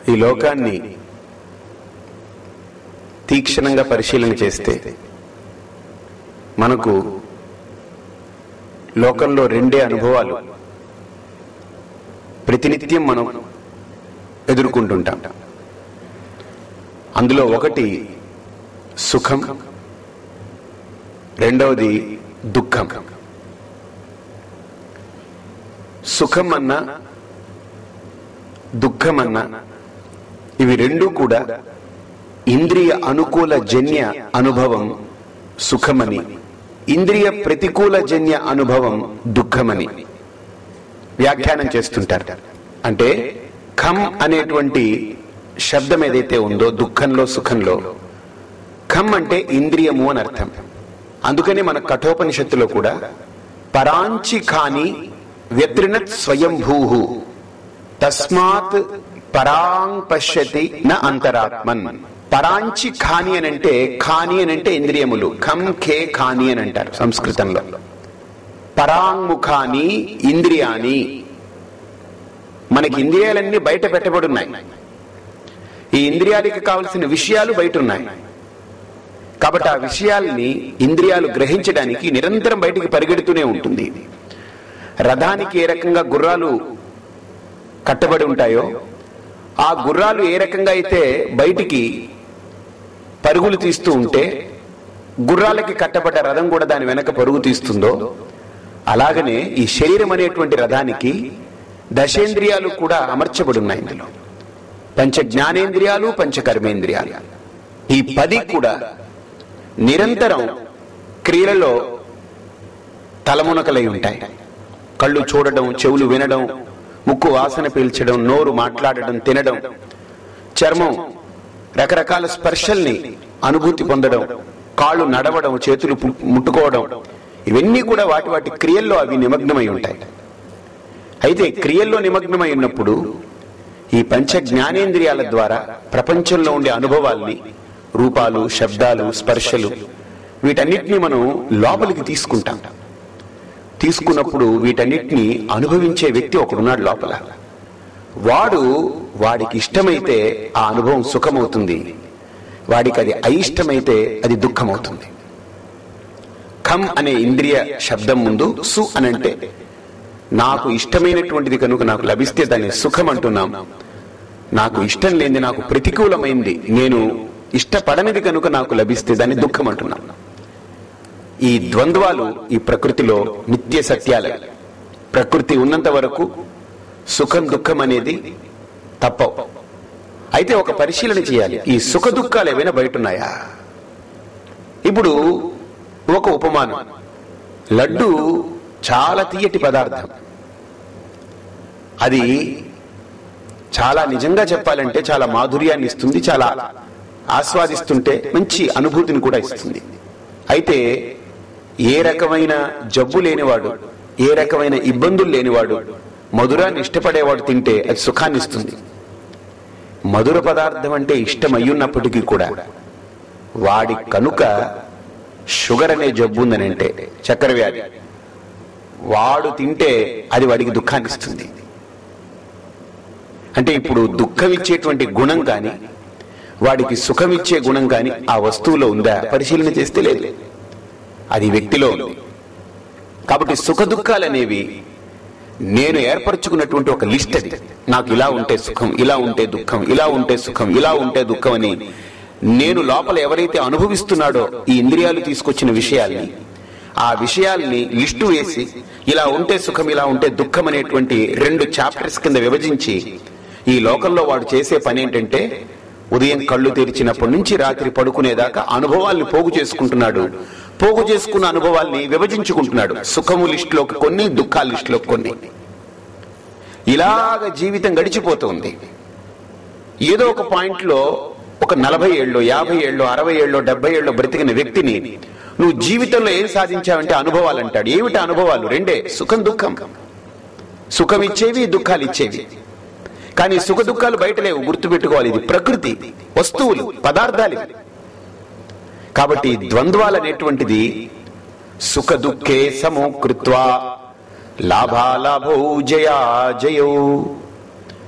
ఈ లోకాన్ని తీక్షణంగా పరిశీలన చేస్తే మనకు లోకంలో రెండే అనుభవాలు ప్రతినిత్యం మనం ఎదుర్కొంటుంటాం అందులో ఒకటి సుఖం రెండవది దుఃఖం సుఖం అన్నా దుఃఖం అన్నా ఇవి రెండూ కూడా ఇంద్రియ అనుకూల జన్య అనుభవం సుఖమని ఇంద్రియ ప్రతికూల జన్య అనుభవం దుఃఖమని వ్యాఖ్యానం చేస్తుంటారు అంటే ఖం అనేటువంటి శబ్దం ఏదైతే ఉందో దుఃఖంలో సుఖంలో ఖం అంటే ఇంద్రియము అని అర్థం అందుకనే మన కఠోపనిషత్తులో కూడా పరాంచి కాని వ్యత్రినత్ స్వయంభూ తస్మాత్ పరాంగ్ పశ్యతి న అంతరాత్మన్ పరాంచి ఖాని అని అంటే ఖాని అని అంటే ఇంద్రియములు ఖం ఖే ఖాని అని అంటారు సంస్కృతంలో పరాంగుఖాని ఇంద్రియాని మనకి ఇంద్రియాలన్నీ బయట పెట్టబడున్నాయి ఈ ఇంద్రియాలకి కావలసిన విషయాలు బయట ఉన్నాయి కాబట్టి ఆ విషయాల్ని ఇంద్రియాలు గ్రహించడానికి నిరంతరం బయటికి పరిగెడుతూనే ఉంటుంది రథానికి ఏ రకంగా గుర్రాలు కట్టబడి ఉంటాయో ఆ గుర్రాలు ఏ రకంగా అయితే బయటికి పరుగులు తీస్తూ ఉంటే గుర్రాలకి కట్టబడ్డ రథం కూడా దాని వెనక పరుగు తీస్తుందో అలాగనే ఈ శరీరం అనేటువంటి రథానికి దశేంద్రియాలు కూడా అమర్చబడి ఉన్నాయి ఇందులో పంచ జ్ఞానేంద్రియాలు పంచ కర్మేంద్రియాలు ఈ పది కూడా నిరంతరం క్రియలలో తలమునకలై ఉంటాయి కళ్ళు చూడడం చెవులు వినడం ముక్కు వాసన పీల్చడం నోరు మాట్లాడడం తినడం చర్మం రకరకాల స్పర్శల్ని అనుభూతి పొందడం కాళ్ళు నడవడం చేతులు పు- ముట్టుకోవడం ఇవన్నీ కూడా వాటి వాటి క్రియల్లో అవి నిమగ్నమై ఉంటాయి అయితే క్రియల్లో నిమగ్నమై ఉన్నప్పుడు ఈ పంచ జ్ఞానేంద్రియాల ద్వారా ప్రపంచంలో ఉండే అనుభవాల్ని రూపాలు శబ్దాలు స్పర్శలు వీటన్నిటిని మనం లోపలికి తీసుకుంటాం తీసుకున్నప్పుడు వీటన్నిటిని అనుభవించే వ్యక్తి ఒకడున్నాడు లోపల వాడు వాడికి ఇష్టమైతే ఆ అనుభవం సుఖమవుతుంది వాడికి అది అయిష్టమైతే అది దుఃఖమవుతుంది ఖం అనే ఇంద్రియ శబ్దం ముందు సు అనంటే నాకు ఇష్టమైనటువంటిది కనుక నాకు లభిస్తే దాన్ని సుఖం అంటున్నాం నాకు ఇష్టం లేనిది నాకు ప్రతికూలమైంది నేను ఇష్టపడనిది కనుక నాకు లభిస్తే దాన్ని దుఃఖం అంటున్నాం ఈ ద్వంద్వాలు ఈ ప్రకృతిలో నిత్య సత్యాలు ప్రకృతి ఉన్నంత వరకు సుఖం దుఃఖం అనేది తప్పవు అయితే ఒక పరిశీలన చేయాలి ఈ సుఖ దుఃఖాలు ఏవైనా బయట ఉన్నాయా ఇప్పుడు ఒక ఉపమానం లడ్డు చాలా తీయటి పదార్థం అది చాలా నిజంగా చెప్పాలంటే చాలా మాధుర్యాన్ని ఇస్తుంది చాలా ఆస్వాదిస్తుంటే మంచి అనుభూతిని కూడా ఇస్తుంది అయితే ఏ రకమైన జబ్బు లేనివాడు ఏ రకమైన ఇబ్బందులు లేనివాడు మధురాన్ని ఇష్టపడేవాడు తింటే అది సుఖాన్ని ఇస్తుంది మధుర పదార్థం అంటే ఇష్టం అయ్యున్నప్పటికీ కూడా వాడి కనుక షుగర్ అనే జబ్బు ఉందని అంటే చక్కెర వ్యాధి వాడు తింటే అది వాడికి దుఃఖాన్ని ఇస్తుంది అంటే ఇప్పుడు దుఃఖం ఇచ్చేటువంటి గుణం కానీ వాడికి సుఖం ఇచ్చే గుణం కానీ ఆ వస్తువులో ఉందా పరిశీలన చేస్తే లేదు అది వ్యక్తిలో ఉంది కాబట్టి సుఖ దుఃఖాలు అనేవి నేను ఏర్పరచుకున్నటువంటి ఒక లిస్ట్ అది నాకు ఇలా ఉంటే సుఖం ఇలా ఉంటే దుఃఖం ఇలా ఉంటే సుఖం ఇలా ఉంటే దుఃఖం అని నేను లోపల ఎవరైతే అనుభవిస్తున్నాడో ఈ ఇంద్రియాలు తీసుకొచ్చిన విషయాల్ని ఆ విషయాల్ని లిస్టు వేసి ఇలా ఉంటే సుఖం ఇలా ఉంటే దుఃఖం అనేటువంటి రెండు చాప్టర్స్ కింద విభజించి ఈ లోకంలో వాడు చేసే పని ఏంటంటే ఉదయం కళ్ళు తెరిచినప్పటి నుంచి రాత్రి పడుకునేదాకా అనుభవాల్ని పోగు చేసుకుంటున్నాడు పోగు చేసుకున్న అనుభవాల్ని విభజించుకుంటున్నాడు సుఖము లిస్టులోకి కొన్ని దుఃఖాల లిస్టులోకి కొన్ని ఇలాగ జీవితం గడిచిపోతుంది ఏదో ఒక పాయింట్ లో ఒక నలభై ఏళ్ళు యాభై ఏళ్ళు అరవై ఏళ్ళు డెబ్బై ఏళ్ళు బ్రతికిన వ్యక్తిని నువ్వు జీవితంలో ఏం సాధించావంటే అనుభవాలు అంటాడు ఏమిటి అనుభవాలు రెండే సుఖం దుఃఖం సుఖం ఇచ్చేవి దుఃఖాలు ఇచ్చేవి కానీ సుఖ దుఃఖాలు బయట లేవు గుర్తుపెట్టుకోవాలి ఇది ప్రకృతి వస్తువులు పదార్థాలు ఇవి. కాబట్టి ఈ ద్వంద్వాలు అనేటువంటిది సుఖ దుఃఖే సమోకృత్వా లాభాలాభౌ జయా జయౌ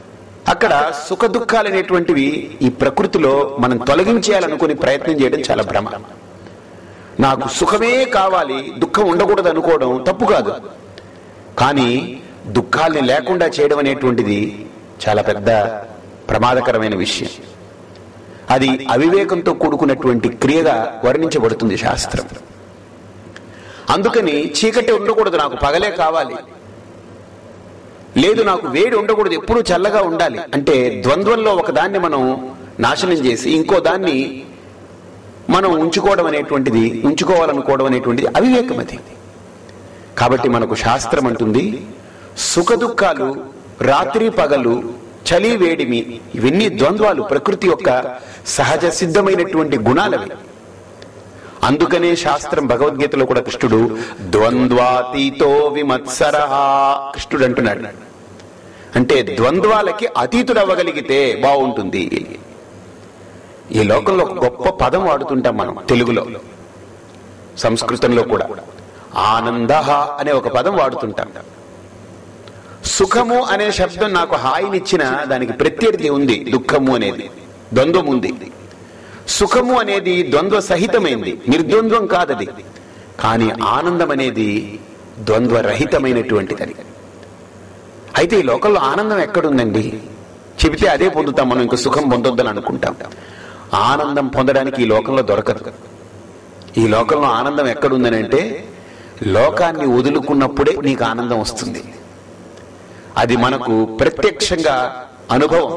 అక్కడ సుఖ దుఃఖాలు అనేటువంటివి ఈ ప్రకృతిలో మనం తొలగించేయాలనుకుని ప్రయత్నం చేయడం చాలా భ్రమ నాకు సుఖమే కావాలి దుఃఖం ఉండకూడదు అనుకోవడం తప్పు కాదు కానీ దుఃఖాల్ని లేకుండా చేయడం అనేటువంటిది చాలా పెద్ద ప్రమాదకరమైన విషయం అది అవివేకంతో కూడుకున్నటువంటి క్రియగా వర్ణించబడుతుంది శాస్త్రం అందుకని చీకటి ఉండకూడదు నాకు పగలే కావాలి లేదు నాకు వేడి ఉండకూడదు ఎప్పుడూ చల్లగా ఉండాలి అంటే ద్వంద్వంలో ఒక దాన్ని మనం నాశనం చేసి ఇంకో దాన్ని మనం ఉంచుకోవడం అనేటువంటిది ఉంచుకోవాలనుకోవడం అనేటువంటిది అవివేకం అది కాబట్టి మనకు శాస్త్రం అంటుంది సుఖ దుఃఖాలు రాత్రి పగలు చలి వేడిమి ఇవన్నీ ద్వంద్వాలు ప్రకృతి యొక్క సహజ సిద్ధమైనటువంటి గుణాలవి అందుకనే శాస్త్రం భగవద్గీతలో కూడా కృష్ణుడు ద్వంద్వాతీతో విమత్సర కృష్ణుడు అంటున్నాడు అంటే ద్వంద్వాలకి అతీతుడు అవ్వగలిగితే బాగుంటుంది ఈ లోకంలో ఒక గొప్ప పదం వాడుతుంటాం మనం తెలుగులో సంస్కృతంలో కూడా ఆనంద అనే ఒక పదం వాడుతుంటాం సుఖము అనే శబ్దం నాకు హాయినిచ్చిన దానికి ప్రత్యర్థి ఉంది దుఃఖము అనేది ద్వంద్వం ఉంది సుఖము అనేది ద్వంద్వ సహితమైంది నిర్ద్వంద్వం కాదది కానీ ఆనందం అనేది ద్వంద్వ రహితమైనటువంటిది అది అయితే ఈ లోకంలో ఆనందం ఎక్కడుందండి చెబితే అదే పొందుతాం మనం ఇంక సుఖం పొందొద్దని అనుకుంటాం ఆనందం పొందడానికి ఈ లోకంలో దొరకదు ఈ లోకంలో ఆనందం ఎక్కడుందని అంటే లోకాన్ని వదులుకున్నప్పుడే నీకు ఆనందం వస్తుంది అది మనకు ప్రత్యక్షంగా అనుభవం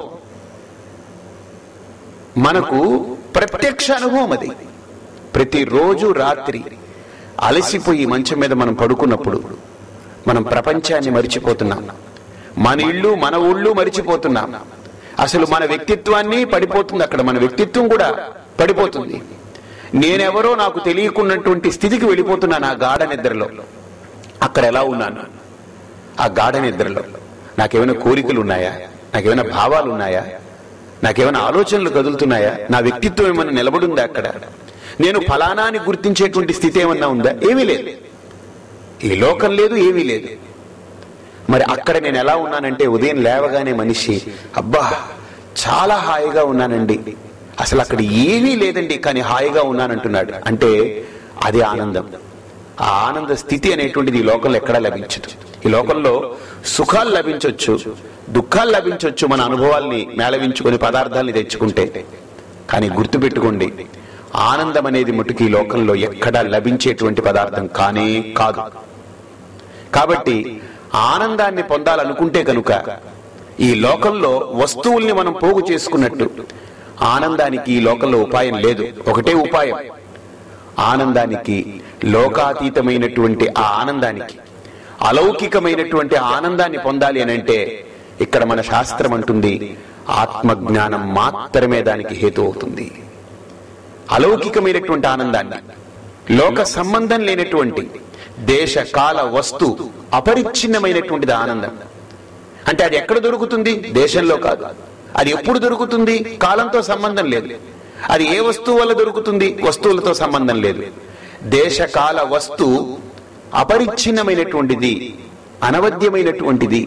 మనకు ప్రత్యక్ష అనుభవం అది ప్రతిరోజు రాత్రి అలసిపోయి మంచం మీద మనం పడుకున్నప్పుడు మనం ప్రపంచాన్ని మరిచిపోతున్నాం మన ఇల్లు మన ఊళ్ళు మరిచిపోతున్నాం అసలు మన వ్యక్తిత్వాన్ని పడిపోతుంది అక్కడ మన వ్యక్తిత్వం కూడా పడిపోతుంది నేనెవరో నాకు తెలియకున్నటువంటి స్థితికి వెళ్ళిపోతున్నాను ఆ గాఢ నిద్రలో అక్కడ ఎలా ఉన్నాను ఆ గాఢ నిద్రలో నాకేమైనా కోరికలు ఉన్నాయా నాకేమైనా భావాలు ఉన్నాయా నాకేమైనా ఆలోచనలు కదులుతున్నాయా నా వ్యక్తిత్వం ఏమైనా నిలబడుందా అక్కడ నేను ఫలానా అని గుర్తించేటువంటి స్థితి ఏమన్నా ఉందా ఏమీ లేదు ఈ లోకం లేదు ఏమీ లేదు మరి అక్కడ నేను ఎలా ఉన్నానంటే ఉదయం లేవగానే మనిషి అబ్బా చాలా హాయిగా ఉన్నానండి అసలు అక్కడ ఏమీ లేదండి కానీ హాయిగా ఉన్నానంటున్నాడు అంటే అది ఆనందం ఆ ఆనంద స్థితి అనేటువంటిది ఈ లోకంలో ఎక్కడా లభించదు ఈ లోకంలో సుఖాలు లభించవచ్చు దుఃఖాలు లభించవచ్చు మన అనుభవాల్ని మేళవించుకొని పదార్థాలని తెచ్చుకుంటే కానీ గుర్తుపెట్టుకోండి ఆనందం అనేది మటుకు ఈ లోకంలో ఎక్కడా లభించేటువంటి పదార్థం కానే కాదు కాబట్టి ఆనందాన్ని పొందాలనుకుంటే కనుక ఈ లోకంలో వస్తువుల్ని మనం పోగు చేసుకున్నట్టు ఆనందానికి ఈ లోకంలో ఉపాయం లేదు ఒకటే ఉపాయం ఆనందానికి లోకాతీతమైనటువంటి ఆ ఆనందానికి అలౌకికమైనటువంటి ఆనందాన్ని పొందాలి అని అంటే ఇక్కడ మన శాస్త్రం అంటుంది ఆత్మజ్ఞానం మాత్రమే దానికి హేతు అవుతుంది అలౌకికమైనటువంటి ఆనందాన్ని లోక సంబంధం లేనటువంటి దేశ కాల వస్తు అపరిచ్ఛిన్నమైనటువంటిది ఆనందం అంటే అది ఎక్కడ దొరుకుతుంది దేశంలో కాదు అది ఎప్పుడు దొరుకుతుంది కాలంతో సంబంధం లేదు అది ఏ వస్తువు వల్ల దొరుకుతుంది వస్తువులతో సంబంధం లేదు దేశ కాల వస్తు అపరిచ్ఛిన్నమైనటువంటిది అనవద్యమైనటువంటిది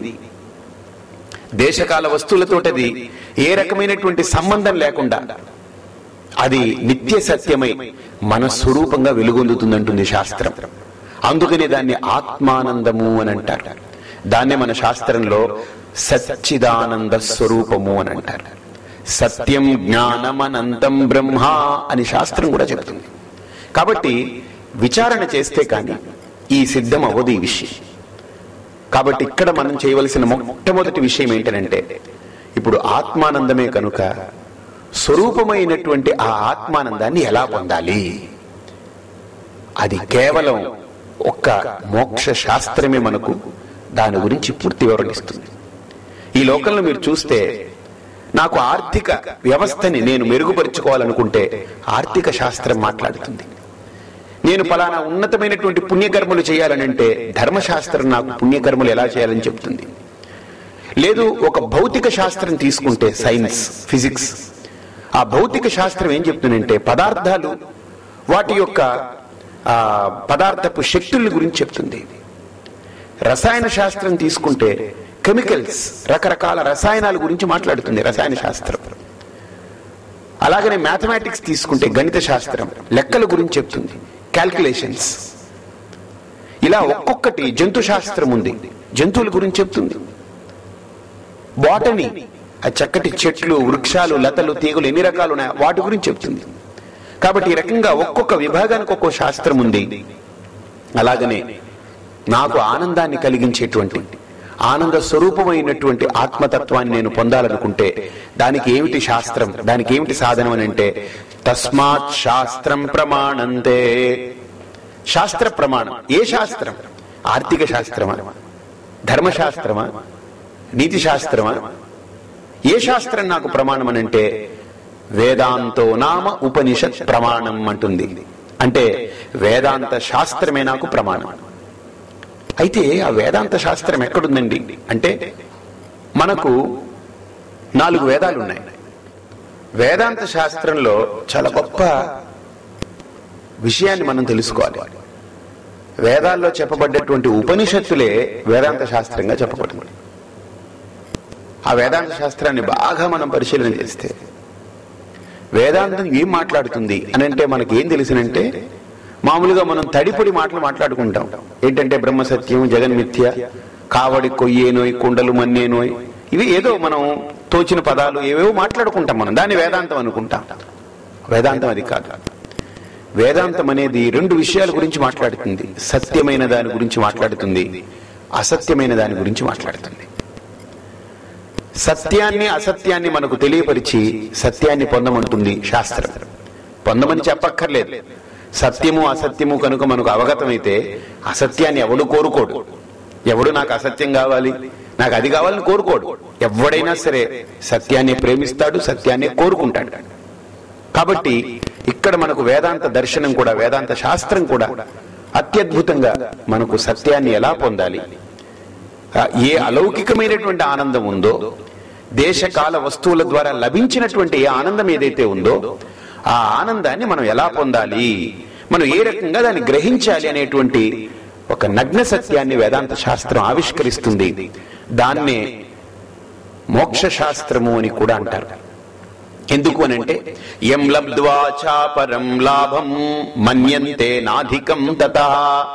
దేశకాల వస్తువులతోటది ఏ రకమైనటువంటి సంబంధం లేకుండా అది నిత్య సత్యమై మన స్వరూపంగా వెలుగొందుతుందంటుంది శాస్త్రం అందుకనే దాన్ని ఆత్మానందము అని అంటారు దాన్నే మన శాస్త్రంలో సచ్చిదానంద స్వరూపము అని అంటారు సత్యం జ్ఞానమనంతం బ్రహ్మ అని శాస్త్రం కూడా చెబుతుంది కాబట్టి విచారణ చేస్తే కానీ ఈ సిద్ధం అవ్వదు ఈ విషయం కాబట్టి ఇక్కడ మనం చేయవలసిన మొట్టమొదటి విషయం ఏంటంటే ఇప్పుడు ఆత్మానందమే కనుక స్వరూపమైనటువంటి ఆ ఆత్మానందాన్ని ఎలా పొందాలి అది కేవలం ఒక్క మోక్ష శాస్త్రమే మనకు దాని గురించి పూర్తి వివరణిస్తుంది ఈ లోకంలో మీరు చూస్తే నాకు ఆర్థిక వ్యవస్థని నేను మెరుగుపరుచుకోవాలనుకుంటే ఆర్థిక శాస్త్రం మాట్లాడుతుంది నేను ఫలానా ఉన్నతమైనటువంటి పుణ్యకర్మలు చేయాలని అంటే ధర్మశాస్త్రం నాకు పుణ్యకర్మలు ఎలా చేయాలని చెప్తుంది లేదు ఒక భౌతిక శాస్త్రం తీసుకుంటే సైన్స్ ఫిజిక్స్ ఆ భౌతిక శాస్త్రం ఏం చెప్తుందంటే పదార్థాలు వాటి యొక్క ఆ పదార్థపు శక్తుల గురించి చెప్తుంది రసాయన శాస్త్రం తీసుకుంటే కెమికల్స్ రకరకాల రసాయనాల గురించి మాట్లాడుతుంది రసాయన శాస్త్రం అలాగనే మ్యాథమెటిక్స్ తీసుకుంటే గణిత శాస్త్రం లెక్కల గురించి చెప్తుంది క్యాల్కులేషన్స్ ఇలా ఒక్కొక్కటి జంతు శాస్త్రం ఉంది జంతువుల గురించి చెప్తుంది బాటనీ ఆ చక్కటి చెట్లు వృక్షాలు లతలు తీగలు ఎన్ని రకాలు ఉన్నాయి వాటి గురించి చెప్తుంది కాబట్టి ఈ రకంగా ఒక్కొక్క విభాగానికి ఒక్కో శాస్త్రం ఉంది అలాగనే నాకు ఆనందాన్ని కలిగించేటువంటి ఆనంద స్వరూపమైనటువంటి ఆత్మతత్వాన్ని నేను పొందాలనుకుంటే దానికి ఏమిటి శాస్త్రం దానికి ఏమిటి సాధనం అని అంటే తస్మాత్ శాస్త్రం ప్రమాణంతే శాస్త్ర ప్రమాణం ఏ శాస్త్రం ఆర్థిక శాస్త్రమా ధర్మశాస్త్రమా నీతి శాస్త్రమా ఏ శాస్త్రం నాకు ప్రమాణం అని అంటే వేదాంతో నామ ఉపనిషత్ ప్రమాణం అంటుంది అంటే వేదాంత శాస్త్రమే నాకు ప్రమాణం అయితే ఆ వేదాంత శాస్త్రం ఎక్కడుందండి అంటే మనకు నాలుగు వేదాలు ఉన్నాయి వేదాంత శాస్త్రంలో చాలా గొప్ప విషయాన్ని మనం తెలుసుకోవాలి వేదాల్లో చెప్పబడ్డటువంటి ఉపనిషత్తులే వేదాంత శాస్త్రంగా చెప్పబడింది ఆ వేదాంత శాస్త్రాన్ని బాగా మనం పరిశీలన చేస్తే వేదాంతం ఏం మాట్లాడుతుంది అని అంటే మనకి ఏం తెలిసినంటే మామూలుగా మనం తడిపొడి మాటలు మాట్లాడుకుంటాం ఏంటంటే బ్రహ్మసత్యం జగన్మిథ్య కావడి కొయ్యేనోయ్ కుండలు మన్నేనోయ్ ఇవి ఏదో మనం తోచిన పదాలు ఏవేవో మాట్లాడుకుంటాం మనం దాన్ని వేదాంతం అనుకుంటాం వేదాంతం అది కాదు వేదాంతం అనేది రెండు విషయాల గురించి మాట్లాడుతుంది సత్యమైన దాని గురించి మాట్లాడుతుంది అసత్యమైన దాని గురించి మాట్లాడుతుంది సత్యాన్ని అసత్యాన్ని మనకు తెలియపరిచి సత్యాన్ని పొందమంటుంది శాస్త్రం పొందమని చెప్పక్కర్లేదు సత్యము అసత్యము కనుక మనకు అవగతమైతే అసత్యాన్ని ఎవడు కోరుకోడు ఎవడు నాకు అసత్యం కావాలి నాకు అది కావాలని కోరుకోడు ఎవడైనా సరే సత్యాన్ని ప్రేమిస్తాడు సత్యాన్ని కోరుకుంటాడు కాబట్టి ఇక్కడ మనకు వేదాంత దర్శనం కూడా వేదాంత శాస్త్రం కూడా అత్యద్భుతంగా మనకు సత్యాన్ని ఎలా పొందాలి ఆ, ఏ అలౌకికమైనటువంటి ఆనందం ఉందో దేశకాల వస్తువుల ద్వారా లభించినటువంటి ఏ ఆనందం ఏదైతే ఉందో ఆ ఆనందాన్ని మనం ఎలా పొందాలి మనం ఏ రకంగా దాన్ని గ్రహించాలి అనేటువంటి ఒక నగ్న సత్యాన్ని వేదాంత శాస్త్రం ఆవిష్కరిస్తుంది దాన్నే మోక్ష శాస్త్రము అని కూడా అంటారు ఎందుకు అనంటే ఎం లబ్ధ్వా చాపరం లాభం మన్యంతే నాధికం తథా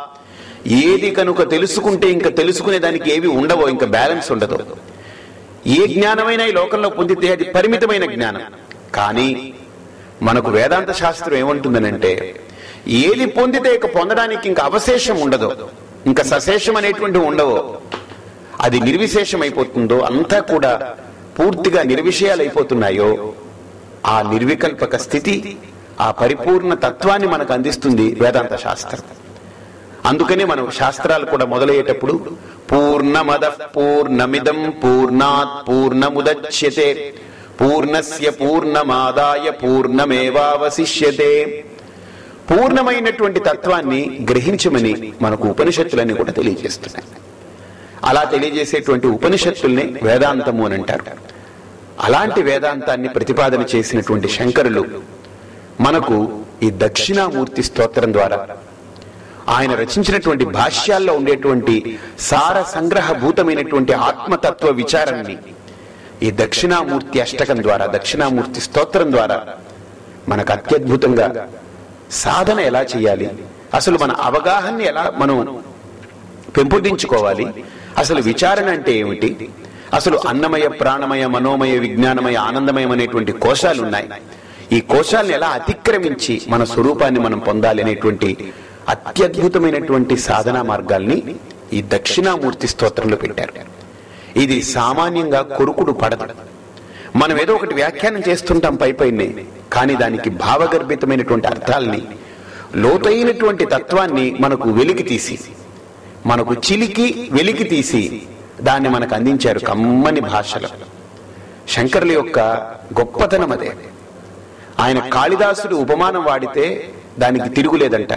ఏది కనుక తెలుసుకుంటే ఇంకా తెలుసుకునే దానికి ఏవి ఉండవో ఇంకా బ్యాలెన్స్ ఉండదు ఏ జ్ఞానమైనా ఈ లోకంలో పొందితే అది పరిమితమైన జ్ఞానం కానీ మనకు వేదాంత శాస్త్రం ఏమంటుందనంటే ఏది పొందితే ఇక పొందడానికి ఇంకా అవశేషం ఉండదు ఇంకా సశేషం అనేటువంటి ఉండవు అది నిర్విశేషం అయిపోతుందో అంతా కూడా పూర్తిగా నిర్విషయాలైపోతున్నాయో ఆ నిర్వికల్పక స్థితి ఆ పరిపూర్ణ తత్వాన్ని మనకు అందిస్తుంది వేదాంత శాస్త్రం అందుకనే మనం శాస్త్రాలు కూడా మొదలయ్యేటప్పుడు పూర్ణమద పూర్ణమిదం పూర్ణాత్ పూర్ణముదచ్యతే పూర్ణస్య పూర్ణమాదాయ పూర్ణమేవావశిష్యతే పూర్ణమైనటువంటి తత్వాన్ని గ్రహించమని మనకు ఉపనిషత్తులన్నీ కూడా తెలియజేస్తున్నాయి అలా తెలియజేసేటువంటి ఉపనిషత్తుల్ని వేదాంతము అని అంటారు అలాంటి వేదాంతాన్ని ప్రతిపాదన చేసినటువంటి శంకరులు మనకు ఈ దక్షిణామూర్తి స్తోత్రం ద్వారా ఆయన రచించినటువంటి భాష్యాల్లో ఉండేటువంటి సార సంగ్రహభూతమైనటువంటి ఆత్మతత్వ విచారాన్ని ఈ దక్షిణామూర్తి అష్టకం ద్వారా దక్షిణామూర్తి స్తోత్రం ద్వారా మనకు అత్యద్భుతంగా సాధన ఎలా చేయాలి అసలు మన అవగాహనని ఎలా మనం పెంపొందించుకోవాలి అసలు విచారణ అంటే ఏమిటి అసలు అన్నమయ ప్రాణమయ మనోమయ విజ్ఞానమయ ఆనందమయం అనేటువంటి కోశాలు ఉన్నాయి ఈ కోశాలను ఎలా అతిక్రమించి మన స్వరూపాన్ని మనం పొందాలి అనేటువంటి అత్యద్భుతమైనటువంటి సాధనా మార్గాల్ని ఈ దక్షిణామూర్తి స్తోత్రంలో పెట్టారు ఇది సామాన్యంగా కొరుకుడు పడదు మనం ఏదో ఒకటి వ్యాఖ్యానం చేస్తుంటాం పై పైనే కానీ దానికి భావగర్భితమైనటువంటి అర్థాలని లోతైనటువంటి తత్వాన్ని మనకు వెలికి తీసి మనకు చిలికి వెలికి తీసి దాన్ని మనకు అందించారు కమ్మని భాషలో శంకరుల యొక్క గొప్పతనం అదే ఆయన కాళిదాసుడు ఉపమానం వాడితే దానికి తిరుగులేదంట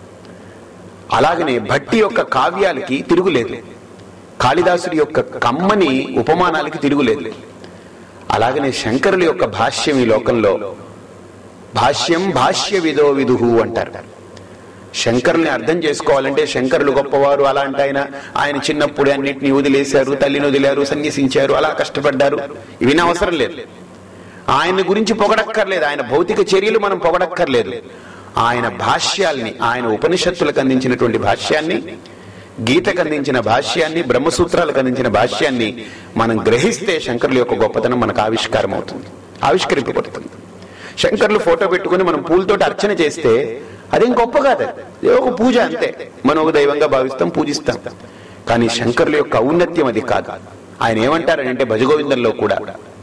అలాగనే భట్టి యొక్క కావ్యాలకి తిరుగులేదు కాళిదాసుడి యొక్క కమ్మని ఉపమానాలకి తిరుగులేదు అలాగనే శంకరుల యొక్క భాష్యం ఈ లోకంలో భాష్యం భాష్య విదో విదుహు అంటారు శంకరుల్ని అర్థం చేసుకోవాలంటే శంకరులు గొప్పవారు అలాంటి ఆయన ఆయన చిన్నప్పుడు అన్నిటిని వదిలేశారు తల్లిని వదిలారు సన్యసించారు అలా కష్టపడ్డారు ఇవి నా అవసరం లేదు ఆయన గురించి పొగడక్కర్లేదు ఆయన భౌతిక చర్యలు మనం పొగడక్కర్లేదు ఆయన భాష్యాల్ని ఆయన ఉపనిషత్తులకు అందించినటువంటి భాష్యాన్ని గీతకు అందించిన భాష్యాన్ని బ్రహ్మసూత్రాలకు అందించిన భాష్యాన్ని మనం గ్రహిస్తే శంకరుల యొక్క గొప్పతనం మనకు ఆవిష్కారం అవుతుంది ఆవిష్కరింపబడుతుంది శంకర్లు ఫోటో పెట్టుకుని మనం పూలతోటి అర్చన చేస్తే అదేం గొప్ప కాదు అది. ఏదో ఒక పూజ అంతే మనం ఒక దైవంగా భావిస్తాం పూజిస్తాం కానీ శంకరుల యొక్క ఔన్నత్యం అది కాదు ఆయన ఏమంటారంటే భజగోవిందంలో కూడా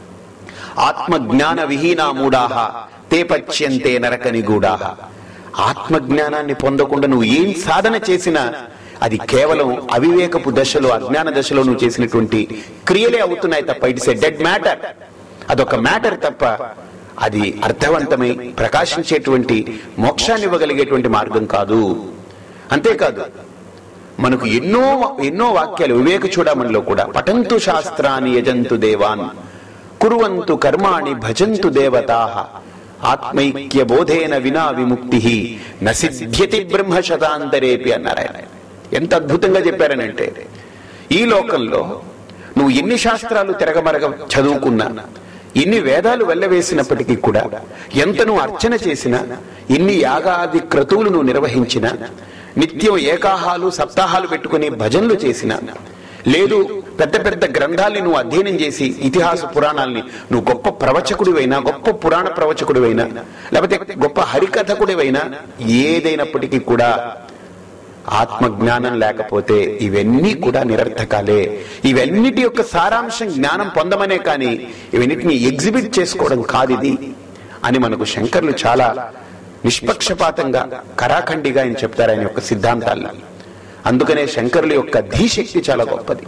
ఆత్మజ్ఞాన విహీనా మూడాహ తే పచ్యంతే నరక నిగూడాహ ఆత్మజ్ఞానాన్ని పొందకుండా నువ్వు ఏం సాధన చేసినా అది కేవలం అవివేకపు దశలో అజ్ఞాన దశలో నువ్వు చేసినటువంటి క్రియలే అవుతున్నాయి తప్ప ఇట్స్ ఎ డెడ్ మ్యాటర్ అదొక మ్యాటర్ తప్ప అది అర్థవంతమై ప్రకాశించేటువంటి మోక్షాన్ని ఇవ్వగలిగేటువంటి మార్గం కాదు అంతేకాదు మనకు ఎన్నో ఎన్నో వాక్యాలు వివేక చూడమనిలో కూడా పఠంతు శాస్త్రాన్ని యజంతు దేవాన్ కురువంతు కర్మాణి భజంతు దేవతా ఆత్మైక్య బోధేన వినా విముక్తి నసిద్ధ్యతి బ్రహ్మ శతాంతరేపి అన్నారు ఆయన ఎంత అద్భుతంగా చెప్పారనంటే ఈ లోకంలో నువ్వు ఎన్ని శాస్త్రాలు తిరగమరగ చదువుకున్నా ఎన్ని వేదాలు వెళ్ళవేసినప్పటికీ కూడా ఎంత నువ్వు అర్చన చేసినా ఎన్ని యాగాది క్రతువులు నువ్వు నిర్వహించినా నిత్యం ఏకాహాలు సప్తాహాలు పెట్టుకుని భజనలు చేసినా లేదు పెద్ద పెద్ద గ్రంథాల్ని నువ్వు అధ్యయనం చేసి ఇతిహాస పురాణాల్ని నువ్వు గొప్ప ప్రవచకుడివైనా గొప్ప పురాణ ప్రవచకుడివైనా లేకపోతే గొప్ప హరికథకుడివైనా ఏదైనప్పటికీ కూడా ఆత్మజ్ఞానం లేకపోతే ఇవన్నీ కూడా నిరర్థకాలే ఇవన్నిటి యొక్క సారాంశం జ్ఞానం పొందమనే కానీ ఇవన్నిటిని ఎగ్జిబిట్ చేసుకోవడం కాదు ఇది అని మనకు శంకర్లు చాలా నిష్పక్షపాతంగా కరాఖండిగా ఆయన చెప్తారు ఆయన యొక్క సిద్ధాంతాల్లో అందుకనే శంకరుల యొక్క ధీశక్తి చాలా గొప్పది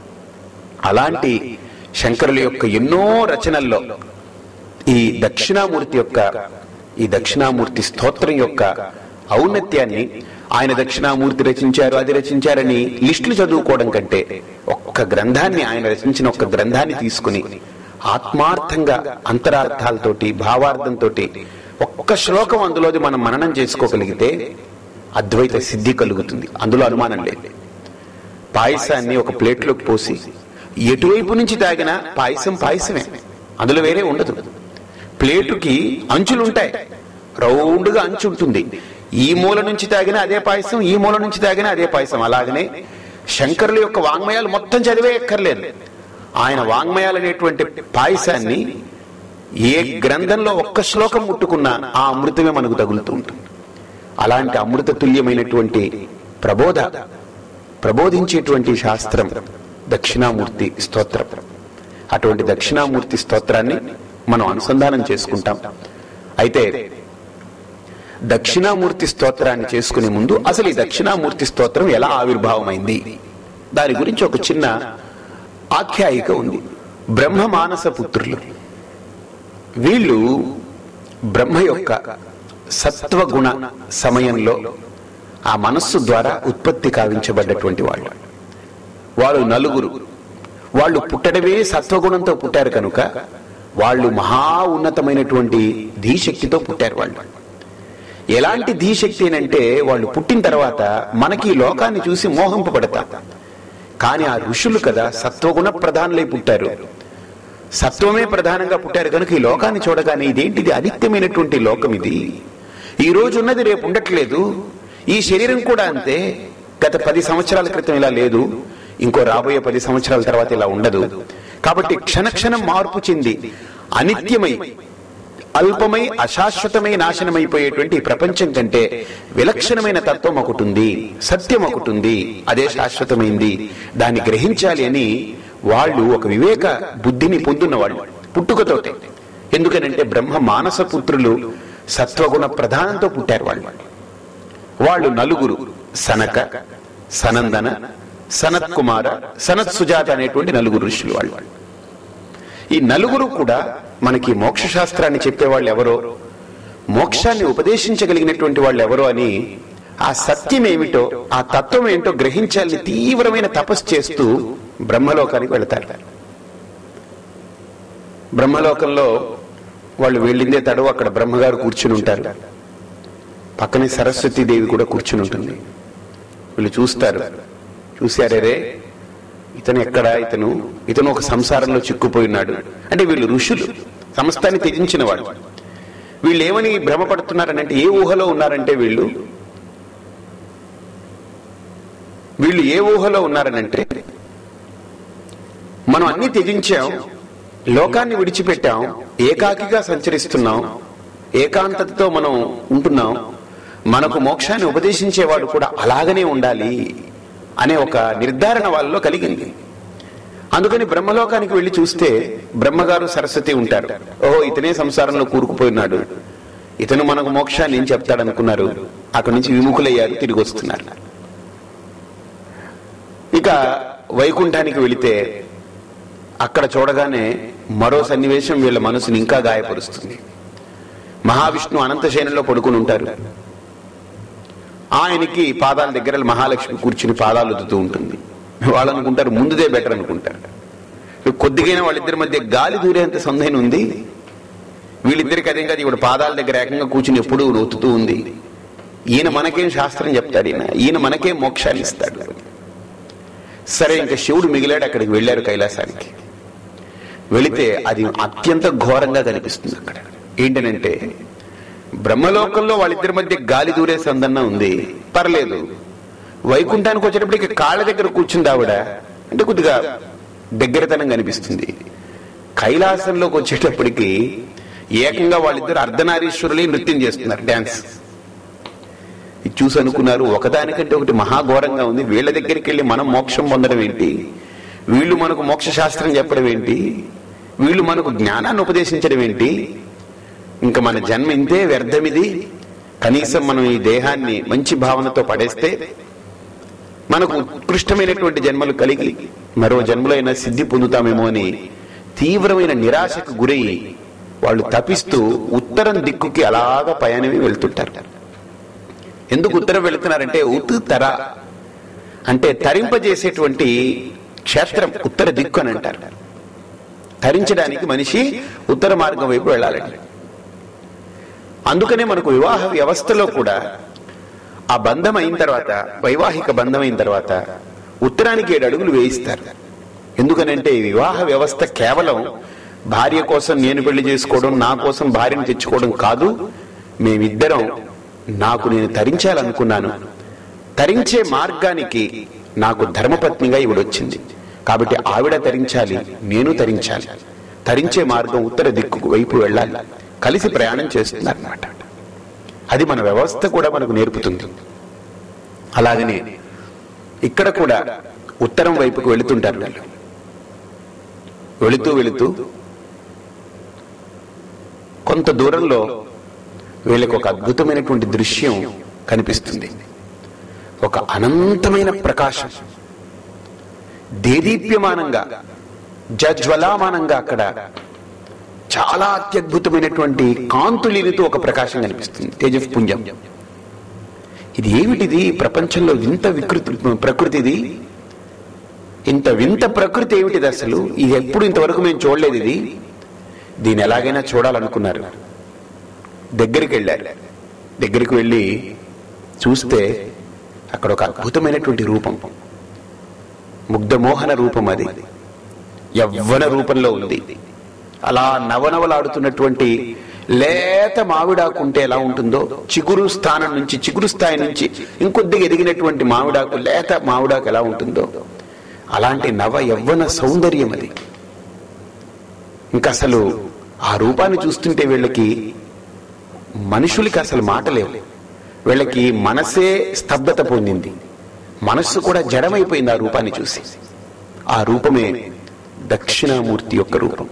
అలాంటి శంకరుల యొక్క ఎన్నో రచనల్లో ఈ దక్షిణామూర్తి యొక్క ఈ దక్షిణామూర్తి స్తోత్రం యొక్క ఔన్నత్యాన్ని ఆయన దక్షిణామూర్తి రచించారు అది రచించారని లిస్టులు చదువుకోవడం కంటే ఒక్క గ్రంథాన్ని ఆయన రచించిన ఒక్క గ్రంథాన్ని తీసుకుని ఆత్మార్థంగా అంతరార్థాలతోటి భావార్థంతో ఒక్క శ్లోకం అందులోది మనం మననం చేసుకోగలిగితే అద్వైత సిద్ధి కలుగుతుంది అందులో అనుమానం లేదు పాయసాన్ని ఒక ప్లేట్లోకి పోసి ఎటువైపు నుంచి తాగినా పాయసం పాయసమే అందులో వేరే ఉండదు ప్లేటుకి అంచులు ఉంటాయి రౌండ్గా అంచు ఉంటుంది ఈ మూల నుంచి తాగినా అదే పాయసం ఈ మూల నుంచి తాగినా అదే పాయసం అలాగనే శంకరుల యొక్క వాంగ్మయాలు మొత్తం చదివే ఎక్కర్లేదు ఆయన వాంగ్మయాలు అనేటువంటి పాయసాన్ని ఏ గ్రంథంలో ఒక్క శ్లోకం ముట్టుకున్నా ఆ అమృతమే మనకు తగులుతూ ఉంటుంది అలాంటి అమృత తుల్యమైనటువంటి ప్రబోధ ప్రబోధించేటువంటి శాస్త్రం దక్షిణామూర్తి స్తోత్రం అటువంటి దక్షిణామూర్తి స్తోత్రాన్ని మనం అనుసంధానం చేసుకుంటాం అయితే దక్షిణామూర్తి స్తోత్రాన్ని చేసుకునే ముందు అసలు ఈ దక్షిణామూర్తి స్తోత్రం ఎలా ఆవిర్భావమైంది దాని గురించి ఒక చిన్న ఆఖ్యాయిక ఉంది బ్రహ్మ మానస పుత్రులు వీళ్ళు బ్రహ్మ యొక్క సత్వగుణ సమయంలో ఆ మనస్సు ద్వారా ఉత్పత్తి కావించబడ్డటువంటి వాళ్ళు వాళ్ళు నలుగురు వాళ్ళు పుట్టడమే సత్వగుణంతో పుట్టారు కనుక వాళ్ళు మహా ఉన్నతమైనటువంటి ధీశక్తితో పుట్టారు వాళ్ళు ఎలాంటి ధీశక్తి అంటే వాళ్ళు పుట్టిన తర్వాత మనకి ఈ లోకాన్ని చూసి మోహింపబడతాం కానీ ఆ ఋషులు కదా సత్వగుణ ప్రధానులై పుట్టారు సత్వమే ప్రధానంగా పుట్టారు కనుక ఈ లోకాన్ని చూడగానే ఇదేంటిది అనిత్యమైనటువంటి లోకం ఇది ఈ రోజు ఉన్నది రేపు ఉండట్లేదు ఈ శరీరం కూడా అంతే గత పది సంవత్సరాల క్రితం ఇలా లేదు ఇంకో రాబోయే పది సంవత్సరాల తర్వాత ఇలా ఉండదు కాబట్టి క్షణక్షణం మార్పు చెంది అనిత్యమై అల్పమై అశాశ్వతమై నాశనమైపోయేటువంటి ఈ ప్రపంచం కంటే విలక్షణమైన తత్వం ఒకటి ఉంది సత్యం ఒకటి ఉంది అదే శాశ్వతమైంది దాన్ని గ్రహించాలి అని వాళ్ళు ఒక వివేక బుద్ధిని పొందున్న వాళ్ళు పుట్టుకతోటే ఎందుకనంటే బ్రహ్మ మానస పుత్రులు సత్వగుణ ప్రధానంతో పుట్టారు వాళ్ళు వాళ్ళు నలుగురు సనక సనందన సనత్ కుమార సనత్ సుజాత అనేటువంటి నలుగురు ఋషులు వాళ్ళు ఈ నలుగురు కూడా మనకి మోక్ష శాస్త్రాన్ని చెప్పేవాళ్ళు ఎవరో మోక్షాన్ని ఉపదేశించగలిగినటువంటి వాళ్ళు ఎవరో అని ఆ సత్యం ఏమిటో ఆ తత్వం ఏంటో గ్రహించాలని తీవ్రమైన తపస్సు చేస్తూ బ్రహ్మలోకానికి వెళతారు బ్రహ్మలోకంలో వాళ్ళు వెళ్ళిందే తడవు అక్కడ బ్రహ్మగారు కూర్చుని ఉంటారు పక్కనే సరస్వతీదేవి కూడా కూర్చుని ఉంటుంది వీళ్ళు చూస్తారు చూశారే ఇతను ఎక్కడ ఇతను ఇతను ఒక సంసారంలో చిక్కుపోయినాడు అంటే వీళ్ళు ఋషులు సమస్తాన్ని త్యజించిన వాడు వీళ్ళు ఏమని భ్రమపడుతున్నారనంటే ఏ ఊహలో ఉన్నారంటే వీళ్ళు వీళ్ళు ఏ ఊహలో ఉన్నారనంటే మనం అన్ని త్యజించాం లోకాన్ని విడిచిపెట్టాం ఏకాకిగా సంచరిస్తున్నాం ఏకాంతతతో మనం ఉంటున్నాం మనకు మోక్షాన్ని ఉపదేశించేవాడు కూడా అలాగనే ఉండాలి అనే ఒక నిర్ధారణ వాళ్ళలో కలిగింది అందుకని బ్రహ్మలోకానికి వెళ్లి చూస్తే బ్రహ్మగారు సరస్వతి ఉంటారు ఓహో ఇతనే సంసారంలో కూరుకుపోయినాడు ఇతను మనకు మోక్షాన్ని ఏం చెప్తాడనుకున్నారు అక్కడి నుంచి విముఖులయ్యారు తిరిగి వస్తున్నారు ఇక వైకుంఠానికి వెళితే అక్కడ చూడగానే మరో సన్నివేశం వీళ్ళ మనసుని ఇంకా గాయపరుస్తుంది మహావిష్ణు అనంతశయనంలో పడుకుని ఉంటారు ఆయనకి పాదాల దగ్గర మహాలక్ష్మి కూర్చుని పాదాలు ఉతుతూ ఉంటుంది వాళ్ళు అనుకుంటారు ముందుదే బెటర్ అనుకుంటారు కొద్దిగైనా వాళ్ళిద్దరి మధ్య గాలి దూరేంత సందేహం ఉంది వీళ్ళిద్దరికి అదేం కాదు ఇప్పుడు పాదాల దగ్గర ఏకంగా కూర్చుని ఎప్పుడూ ఒత్తుతూ ఉంది ఈయన మనకేం శాస్త్రం చెప్తాడు ఈయన ఈయన మనకేం మోక్షాన్ని ఇస్తాడు సరే ఇంకా శివుడు మిగిలాడు అక్కడికి వెళ్ళారు కైలాసానికి వెళితే అది అత్యంత ఘోరంగా కనిపిస్తుంది అక్కడ ఏంటనంటే బ్రహ్మలోకంలో వాళ్ళిద్దరి మధ్య గాలి దూరే సందన్న ఉంది పర్లేదు వైకుంఠానికి వచ్చేటప్పటికి కాళ్ళ దగ్గర కూర్చుంది ఆవిడ అంటే కొద్దిగా దగ్గరతనం కనిపిస్తుంది కైలాసంలోకి వచ్చేటప్పటికి ఏకంగా వాళ్ళిద్దరు అర్ధనారీశ్వరులే నృత్యం చేస్తున్నారు డాన్స్ ఇది చూసి అనుకున్నారు ఒకదానికంటే ఒకటి మహాఘోరంగా ఉంది వీళ్ళ దగ్గరికి వెళ్ళి మనం మోక్షం పొందడం ఏంటి వీళ్ళు మనకు మోక్ష శాస్త్రం చెప్పడం ఏంటి వీళ్ళు మనకు జ్ఞానాన్ని ఉపదేశించడం ఏంటి ఇంకా మన జన్మ ఇంతే వ్యర్థమిది కనీసం మనం ఈ దేహాన్ని మంచి భావనతో పడేస్తే మనకు ఉత్కృష్టమైనటువంటి జన్మలు కలిగి మరో జన్మలో అయినా సిద్ధి పొందుతామేమో అని తీవ్రమైన నిరాశకు గురై వాళ్ళు తపిస్తూ ఉత్తరం దిక్కుకి అలాగా పయనమే వెళ్తుంటారు ఎందుకు ఉత్తరం వెళుతున్నారంటే ఉత్ తర అంటే తరింపజేసేటువంటి క్షేత్రం ఉత్తర దిక్కు అని అంటారు తరించడానికి మనిషి ఉత్తర మార్గం వైపు వెళ్ళాలండి అందుకనే మనకు వివాహ వ్యవస్థలో కూడా ఆ బంధం అయిన తర్వాత వైవాహిక బంధం అయిన తర్వాత ఉత్తరానికి ఏడు అడుగులు వేయిస్తారు ఎందుకనంటే ఈ వివాహ వ్యవస్థ కేవలం భార్య కోసం నేను పెళ్లి చేసుకోవడం నా కోసం భార్యను తెచ్చుకోవడం కాదు మేమిద్దరం నాకు నేను తరించాలనుకున్నాను తరించే మార్గానికి నాకు ధర్మపత్నిగా ఇవిడొచ్చింది కాబట్టి ఆవిడ తరించాలి నేను తరించాలి తరించే మార్గం ఉత్తర దిక్కు వైపు వెళ్ళాలి కలిసి ప్రయాణం చేస్తున్నారన్నమాట అది మన వ్యవస్థ కూడా మనకు నేర్పుతుంది అలాగనే ఇక్కడ కూడా ఉత్తరం వైపుకు వెళుతుంటారు వీళ్ళు వెళుతూ వెళుతూ కొంత దూరంలో వీళ్ళకి ఒక అద్భుతమైనటువంటి దృశ్యం కనిపిస్తుంది ఒక అనంతమైన ప్రకాశం దేదీప్యమానంగా జజ్వలామానంగా అక్కడ చాలా అత్యద్భుతమైనటువంటి కాంతులీనితో ఒక ప్రకాశం కనిపిస్తుంది తేజపుంజం ఇది ఏమిటిది ప్రపంచంలో వింత వికృతి ప్రకృతిది ఇంత వింత ప్రకృతి ఏమిటిది అసలు ఇది ఎప్పుడు ఇంతవరకు మేము చూడలేదు ఇది దీన్ని ఎలాగైనా చూడాలనుకున్నారు దగ్గరికి వెళ్ళారు దగ్గరికి వెళ్ళి చూస్తే అక్కడ ఒక అద్భుతమైనటువంటి రూపం ముగ్ధమోహన రూపం అది యవ్వన రూపంలో ఉంది అలా నవనవలాడుతున్నటువంటి లేత మామిడాకు ఉంటే ఎలా ఉంటుందో చిగురు స్థానం నుంచి చిగురు స్థాయి నుంచి ఇంకొద్దిగా ఎదిగినటువంటి మామిడాకు లేత మామిడాకు ఎలా ఉంటుందో అలాంటి నవ యవ్వన సౌందర్యం అది ఇంకా అసలు ఆ రూపాన్ని చూస్తుంటే వీళ్ళకి మనుషులకి అసలు మాటలేవు వీళ్ళకి మనసే స్తబ్దత పొందింది మనస్సు కూడా జడమైపోయింది ఆ రూపాన్ని చూసి ఆ రూపమే దక్షిణామూర్తి యొక్క రూపం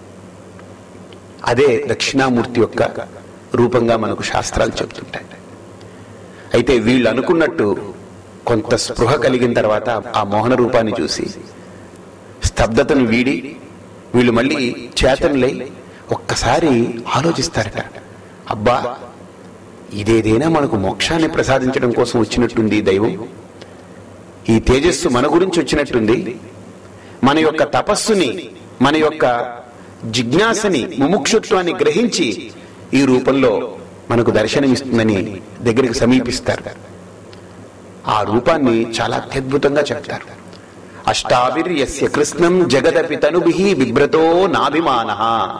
అదే దక్షిణామూర్తి యొక్క రూపంగా మనకు శాస్త్రాలు చెప్తుంటాయి అయితే వీళ్ళు అనుకున్నట్టు కొంత స్పృహ కలిగిన తర్వాత ఆ మోహన రూపాన్ని చూసి స్తబ్దతను వీడి వీళ్ళు మళ్ళీ చేతనులై ఒక్కసారి ఆలోచిస్తారట అబ్బా ఇదేదైనా మనకు మోక్షాన్ని ప్రసాదించడం కోసం వచ్చినట్టుంది దైవం ఈ తేజస్సు మన గురించి వచ్చినట్టుంది మన యొక్క తపస్సుని మన యొక్క జిజ్ఞాసని ముముక్షుత్వాన్ని గ్రహించి ఈ రూపంలో మనకు దర్శనమిస్తుందని దగ్గరికి సమీపిస్తారు ఆ రూపాన్ని చాలా అత్యద్భుతంగా చెప్తారు అష్టావిర్యస్య కృష్ణం జగదపి తనుభి బిభ్రతో నాభిమాన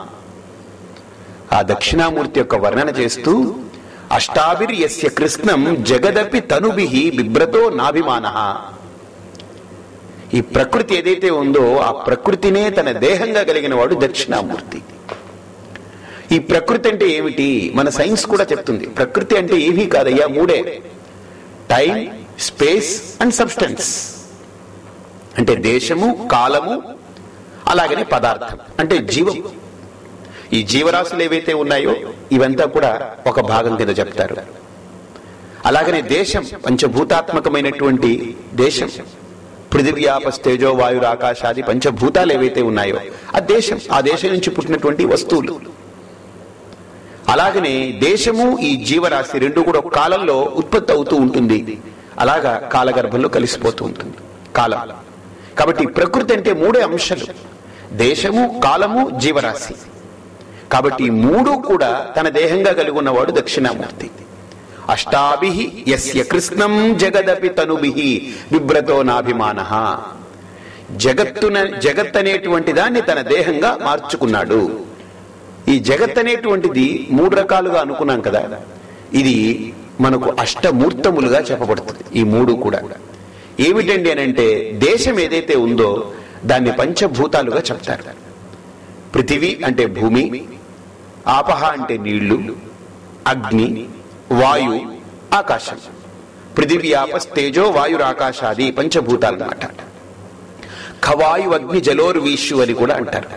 ఆ దక్షిణామూర్తి యొక్క వర్ణన చేస్తూ అష్టావిర్యస్య కృష్ణం జగదపి తనుభి బిభ్రతో నాభిమాన ఈ ప్రకృతి ఏదైతే ఉందో ఆ ప్రకృతినే తన దేహంగా కలిగిన వాడు దక్షిణామూర్తి ఈ ప్రకృతి అంటే ఏమిటి మన సైన్స్ కూడా చెప్తుంది ప్రకృతి అంటే ఏమీ కాదయ్యా మూడే టైం స్పేస్ అండ్ సబ్స్టెన్స్ అంటే దేశము కాలము అలాగనే పదార్థం అంటే జీవం ఈ జీవరాశులు ఏవైతే ఉన్నాయో ఇవంతా కూడా ఒక భాగం కింద చెప్తారు అలాగనే దేశం పంచభూతాత్మకమైనటువంటి దేశం పృథివ్యాపస్ తేజో వాయురు ఆకాశాది పంచభూతాలు ఏవైతే ఉన్నాయో ఆ దేశం ఆ దేశం నుంచి పుట్టినటువంటి వస్తువులు అలాగనే దేశము ఈ జీవరాశి రెండు కూడా ఒక కాలంలో ఉత్పత్తి అవుతూ ఉంటుంది అలాగా కాలగర్భంలో కలిసిపోతూ ఉంటుంది కాలం కాబట్టి ప్రకృతి అంటే మూడే అంశాలు దేశము కాలము జీవరాశి కాబట్టి ఈ మూడు కూడా తన దేహంగా కలిగి ఉన్నవాడు దక్షిణామూర్తి అష్టాభి యస్య కృష్ణం జగదపి తనుభి బిభ్రతో నాభిమాన జగత్తున జగత్ అనేటువంటి దాన్ని తన దేహంగా మార్చుకున్నాడు ఈ జగత్ అనేటువంటిది మూడు రకాలుగా అనుకున్నాం కదా ఇది మనకు అష్టమూర్తములుగా చెప్పబడుతుంది ఈ మూడు కూడా ఏమిటండి అని అంటే దేశం ఏదైతే ఉందో దాన్ని పంచభూతాలుగా చెప్తారు పృథివీ అంటే భూమి ఆపహ అంటే నీళ్లు అగ్ని వాయు ఆకాశం పృథివీ ఆపస్ తేజో వాయురాకాశాది పంచభూతాలు అన్నమాట ఖవాయు అగ్ని జలోర్వీషు అని కూడా అంటారు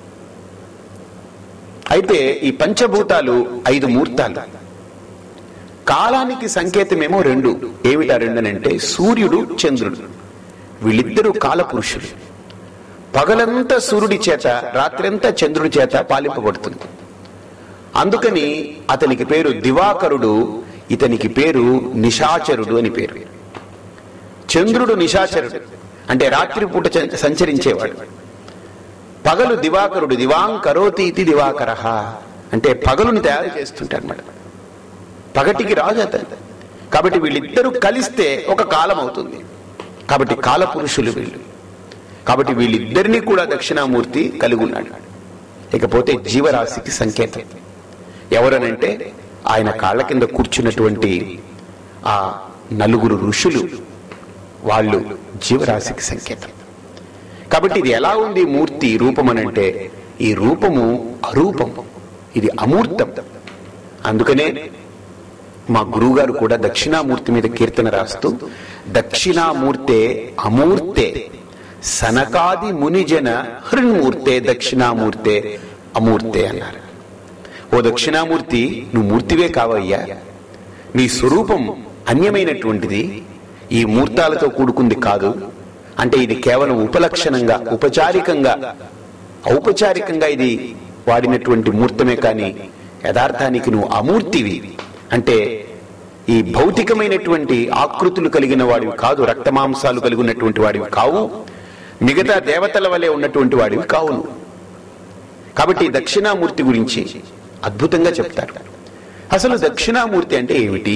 అయితే ఈ పంచభూతాలు ఐదు మూర్తాలు కాలానికి సంకేతమేమో రెండు ఏమిటా రెండనంటే సూర్యుడు చంద్రుడు వీళ్ళిద్దరూ కాలపురుషులు పగలంతా సూర్యుడి చేత రాత్రంతా చంద్రుడి చేత పాలింపబడుతుంది అందుకని అతనికి పేరు దివాకరుడు ఇతనికి పేరు నిశాచరుడు అని పేరు చంద్రుడు నిశాచరుడు అంటే రాత్రిపూట చ- సంచరించేవాడు పగలు దివాకరుడు దివాంకరోతి ఇది దివాకర అంటే పగలుని తయారు చేస్తుంటాడు అన్నమాట పగటికి రాజు అతను కాబట్టి వీళ్ళిద్దరూ కలిస్తే ఒక కాలం అవుతుంది కాబట్టి కాల పురుషులు వీళ్ళు కాబట్టి వీళ్ళిద్దరినీ కూడా దక్షిణామూర్తి కలిగి ఉన్నాడు ఇకపోతే జీవరాశికి సంకేతం ఎవరనంటే ఆయన కాళ్ళ కింద కూర్చున్నటువంటి ఆ నలుగురు ఋషులు వాళ్ళు జీవరాశికి సంకేతం కాబట్టి ఇది ఎలా ఉంది మూర్తి రూపం అనంటే ఈ రూపము అరూపం ఇది అమూర్తం అందుకనే మా గురువుగారు కూడా దక్షిణామూర్తి మీద కీర్తన రాస్తూ దక్షిణామూర్తే అమూర్తే సనకాది మునిజన హృన్మూర్తే దక్షిణామూర్తే అమూర్తే అన్నారు ఓ దక్షిణామూర్తి నువ్వు మూర్తివే కావయ్యా నీ స్వరూపం అన్యమైనటువంటిది ఈ మూర్తాలతో కూడుకుంది కాదు అంటే ఇది కేవలం ఉపలక్షణంగా ఉపచారికంగా ఔపచారికంగా ఇది వాడినటువంటి మూర్తమే కాని యథార్థానికి నువ్వు అమూర్తివి అంటే ఈ భౌతికమైనటువంటి ఆకృతులు కలిగిన వాడివి కాదు రక్తమాంసాలు కలిగి ఉన్నటువంటి వాడివి కావు మిగతా దేవతల వలె ఉన్నటువంటి వాడివి కావు నువ్వు. కాబట్టి ఈ దక్షిణామూర్తి గురించి అద్భుతంగా చెప్తారు అసలు దక్షిణామూర్తి అంటే ఏమిటి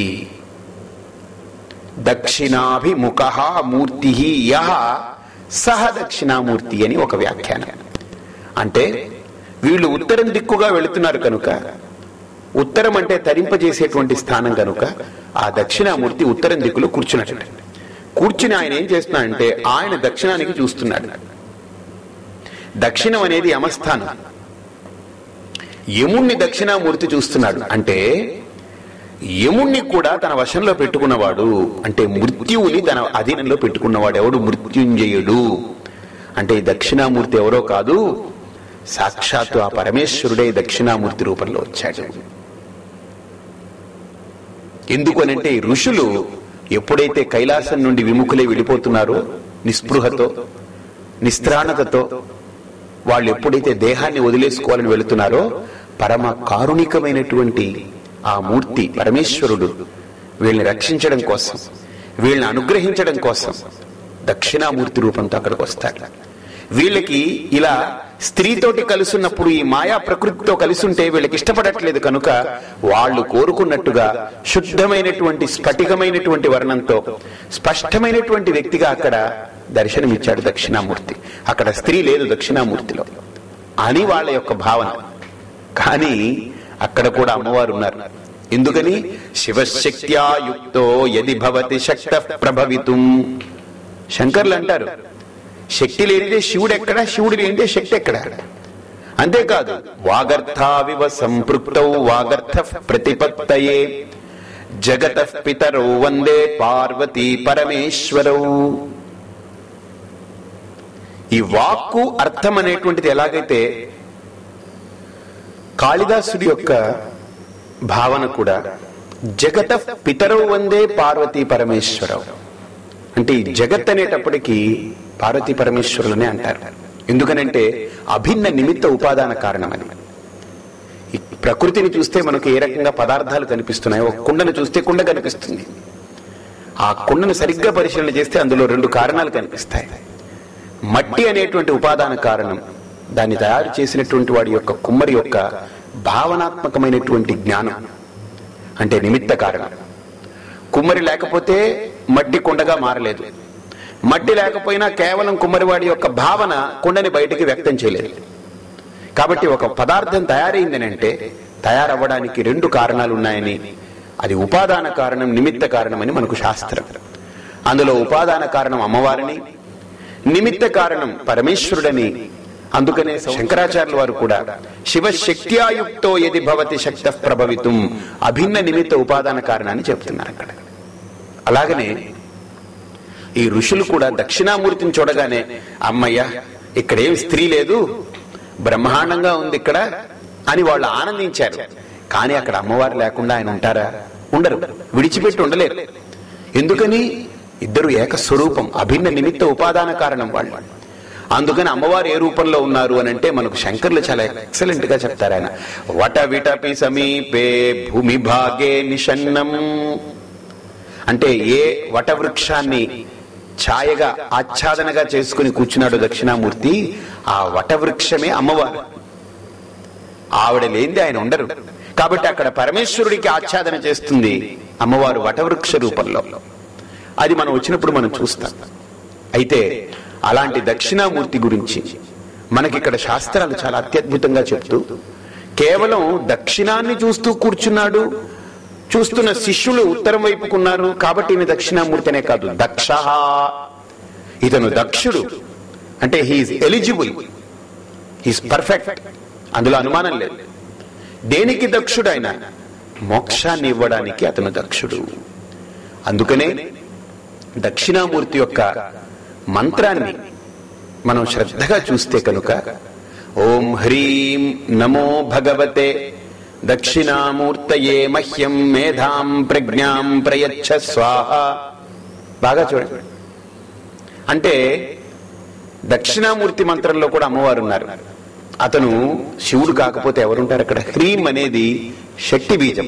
దక్షిణాభిముఖ మూర్తి యహ సహ దక్షిణామూర్తి అని ఒక వ్యాఖ్యానం అంటే వీళ్ళు ఉత్తరం దిక్కుగా వెళుతున్నారు కనుక ఉత్తరం అంటే తరింపజేసేటువంటి స్థానం కనుక ఆ దక్షిణామూర్తి ఉత్తరం దిక్కులో కూర్చున్నట్టు కూర్చుని ఆయన ఏం చేస్తున్నాడంటే ఆయన దక్షిణానికి చూస్తున్నాడు దక్షిణం అనేది యమస్థానం యముణ్ణి దక్షిణామూర్తి చూస్తున్నాడు అంటే యముణ్ణి కూడా తన వశంలో పెట్టుకున్నవాడు అంటే మృత్యువుని తన అధీనంలో పెట్టుకున్నవాడు ఎవడు మృత్యుంజయుడు అంటే ఈ దక్షిణామూర్తి ఎవరో కాదు సాక్షాత్తు ఆ పరమేశ్వరుడే దక్షిణామూర్తి రూపంలో వచ్చాడు ఎందుకనంటే ఈ ఋషులు ఎప్పుడైతే కైలాసం నుండి విముఖులై వెళ్ళిపోతున్నారో నిస్పృహతో నిస్త్రాణతతో వాళ్ళు ఎప్పుడైతే దేహాన్ని వదిలేసుకోవాలని వెళుతున్నారో పరమ కారుణికమైనటువంటి ఆ మూర్తి పరమేశ్వరుడు వీళ్ళని రక్షించడం కోసం వీళ్ళని అనుగ్రహించడం కోసం దక్షిణామూర్తి రూపంతో అక్కడికి వస్తాడు వీళ్ళకి ఇలా స్త్రీతోటి కలుసున్నప్పుడు ఈ మాయా ప్రకృతితో కలిసి ఉంటే వీళ్ళకి ఇష్టపడట్లేదు కనుక వాళ్ళు కోరుకున్నట్టుగా శుద్ధమైనటువంటి స్ఫటికమైనటువంటి వర్ణంతో స్పష్టమైనటువంటి వ్యక్తిగా అక్కడ దర్శనమిచ్చాడు దక్షిణామూర్తి అక్కడ స్త్రీ లేదు దక్షిణామూర్తిలో అని వాళ్ళ యొక్క భావన కానీ అక్కడ కూడా అమ్మవారు ఉన్నారు ఎందుకని శివశక్త్యా యుక్తో యది భవతి శక్త ప్రభవితుం శంకర్లు అంటారు శక్తి లేనిదే శివుడు ఎక్కడ శివుడు లేనిదే శక్తి ఎక్కడ అంతేకాదు వాగర్థావివ సంపృక్తౌ వాగర్థ ప్రతిపత్తయే జగత పితరౌ వందే పార్వతీ పరమేశ్వరౌ ఈ వాక్కు అర్థం అనేటువంటిది ఎలాగైతే కాళిదాసుడి యొక్క భావన కూడా జగత పితరవు వందే పార్వతీ పరమేశ్వరవు అంటే ఈ జగత్ అనేటప్పటికీ పార్వతీ పరమేశ్వరులనే అంటారు ఎందుకనంటే అభిన్న నిమిత్త ఉపాదాన కారణమని ఈ ప్రకృతిని చూస్తే మనకు ఏ రకంగా పదార్థాలు కనిపిస్తున్నాయి ఒక కుండను చూస్తే కుండ కనిపిస్తుంది ఆ కుండను సరిగ్గా పరిశీలన చేస్తే అందులో రెండు కారణాలు కనిపిస్తాయి మట్టి అనేటువంటి ఉపాదాన కారణం దాన్ని తయారు చేసినటువంటి వాడి యొక్క కుమ్మరి యొక్క భావనాత్మకమైనటువంటి జ్ఞానం అంటే నిమిత్త కారణం కుమ్మరి లేకపోతే మట్టి కుండగా మారలేదు మట్టి లేకపోయినా కేవలం కుమ్మరివాడి యొక్క భావన కుండని బయటికి వ్యక్తం చేయలేదు కాబట్టి ఒక పదార్థం తయారైందని అంటే తయారవ్వడానికి రెండు కారణాలు ఉన్నాయని అది ఉపాదాన కారణం నిమిత్త కారణమని మనకు శాస్త్రం అందులో ఉపాదాన కారణం అమ్మవారిని నిమిత్త కారణం పరమేశ్వరుడని అందుకనే శంకరాచార్యుల వారు కూడా శివశక్త్యాయుక్తో ఎది భవతి శక్త ప్రభవితం అభిన్న నిమిత్త ఉపాదాన కారణాన్ని చెప్తున్నారు అక్కడ అలాగనే ఈ ఋషులు కూడా దక్షిణామూర్తిని చూడగానే అమ్మయ్య ఇక్కడేం స్త్రీ లేదు బ్రహ్మాండంగా ఉంది ఇక్కడ అని వాళ్ళు ఆనందించారు కానీ అక్కడ అమ్మవారు లేకుండా ఆయన ఉంటారా ఉండరు విడిచిపెట్టి ఉండలేరు ఎందుకని ఇద్దరు ఏకస్వరూపం అభిన్న నిమిత్త ఉపాదాన కారణం వాళ్ళు అందుకని అమ్మవారు ఏ రూపంలో ఉన్నారు అని అంటే మనకు శంకర్లు చాలా ఎక్సలెంట్ గా చెప్తారు ఆయన వట విటపి సమీపే భూమి భాగే నిషన్నం అంటే ఏ వటవృక్షాన్ని ఛాయగా ఆచ్ఛాదనగా చేసుకుని కూర్చున్నాడు దక్షిణామూర్తి ఆ వటవృక్షమే అమ్మవారు ఆవిడ లేనిది ఆయన ఉండరు కాబట్టి అక్కడ పరమేశ్వరుడికి ఆచ్ఛాదన చేస్తుంది అమ్మవారు వటవృక్ష రూపంలో అది మనం వచ్చినప్పుడు మనం చూస్తాం అయితే అలాంటి దక్షిణామూర్తి గురించి మనకిక్కడ శాస్త్రాలు చాలా అత్యద్భుతంగా చెప్తూ కేవలం దక్షిణాన్ని చూస్తూ కూర్చున్నాడు చూస్తున్న శిష్యులు ఉత్తరం వైపుకున్నారు కాబట్టి ఈయన దక్షిణామూర్తి అనే కాదు దక్ష ఇతను దక్షుడు అంటే హీఈస్ ఎలిజిబుల్ హీస్ పర్ఫెక్ట్ అందులో అనుమానం లేదు దేనికి దక్షుడు ఆయన మోక్షాన్ని ఇవ్వడానికి అతను దక్షుడు అందుకనే దక్షిణామూర్తి యొక్క మంత్రాన్ని మనం శ్రద్ధగా చూస్తే కనుక ఓం హ్రీం నమో భగవతే దక్షిణామూర్తయే మహ్యం మేధాం ప్రజ్ఞాం ప్రయచ్చ స్వాహ బాగా చూడండి అంటే దక్షిణామూర్తి మంత్రంలో కూడా అమ్మవారు ఉన్నారు అతను శివుడు కాకపోతే ఎవరుంటారు అక్కడ హ్రీం అనేది శక్తి బీజం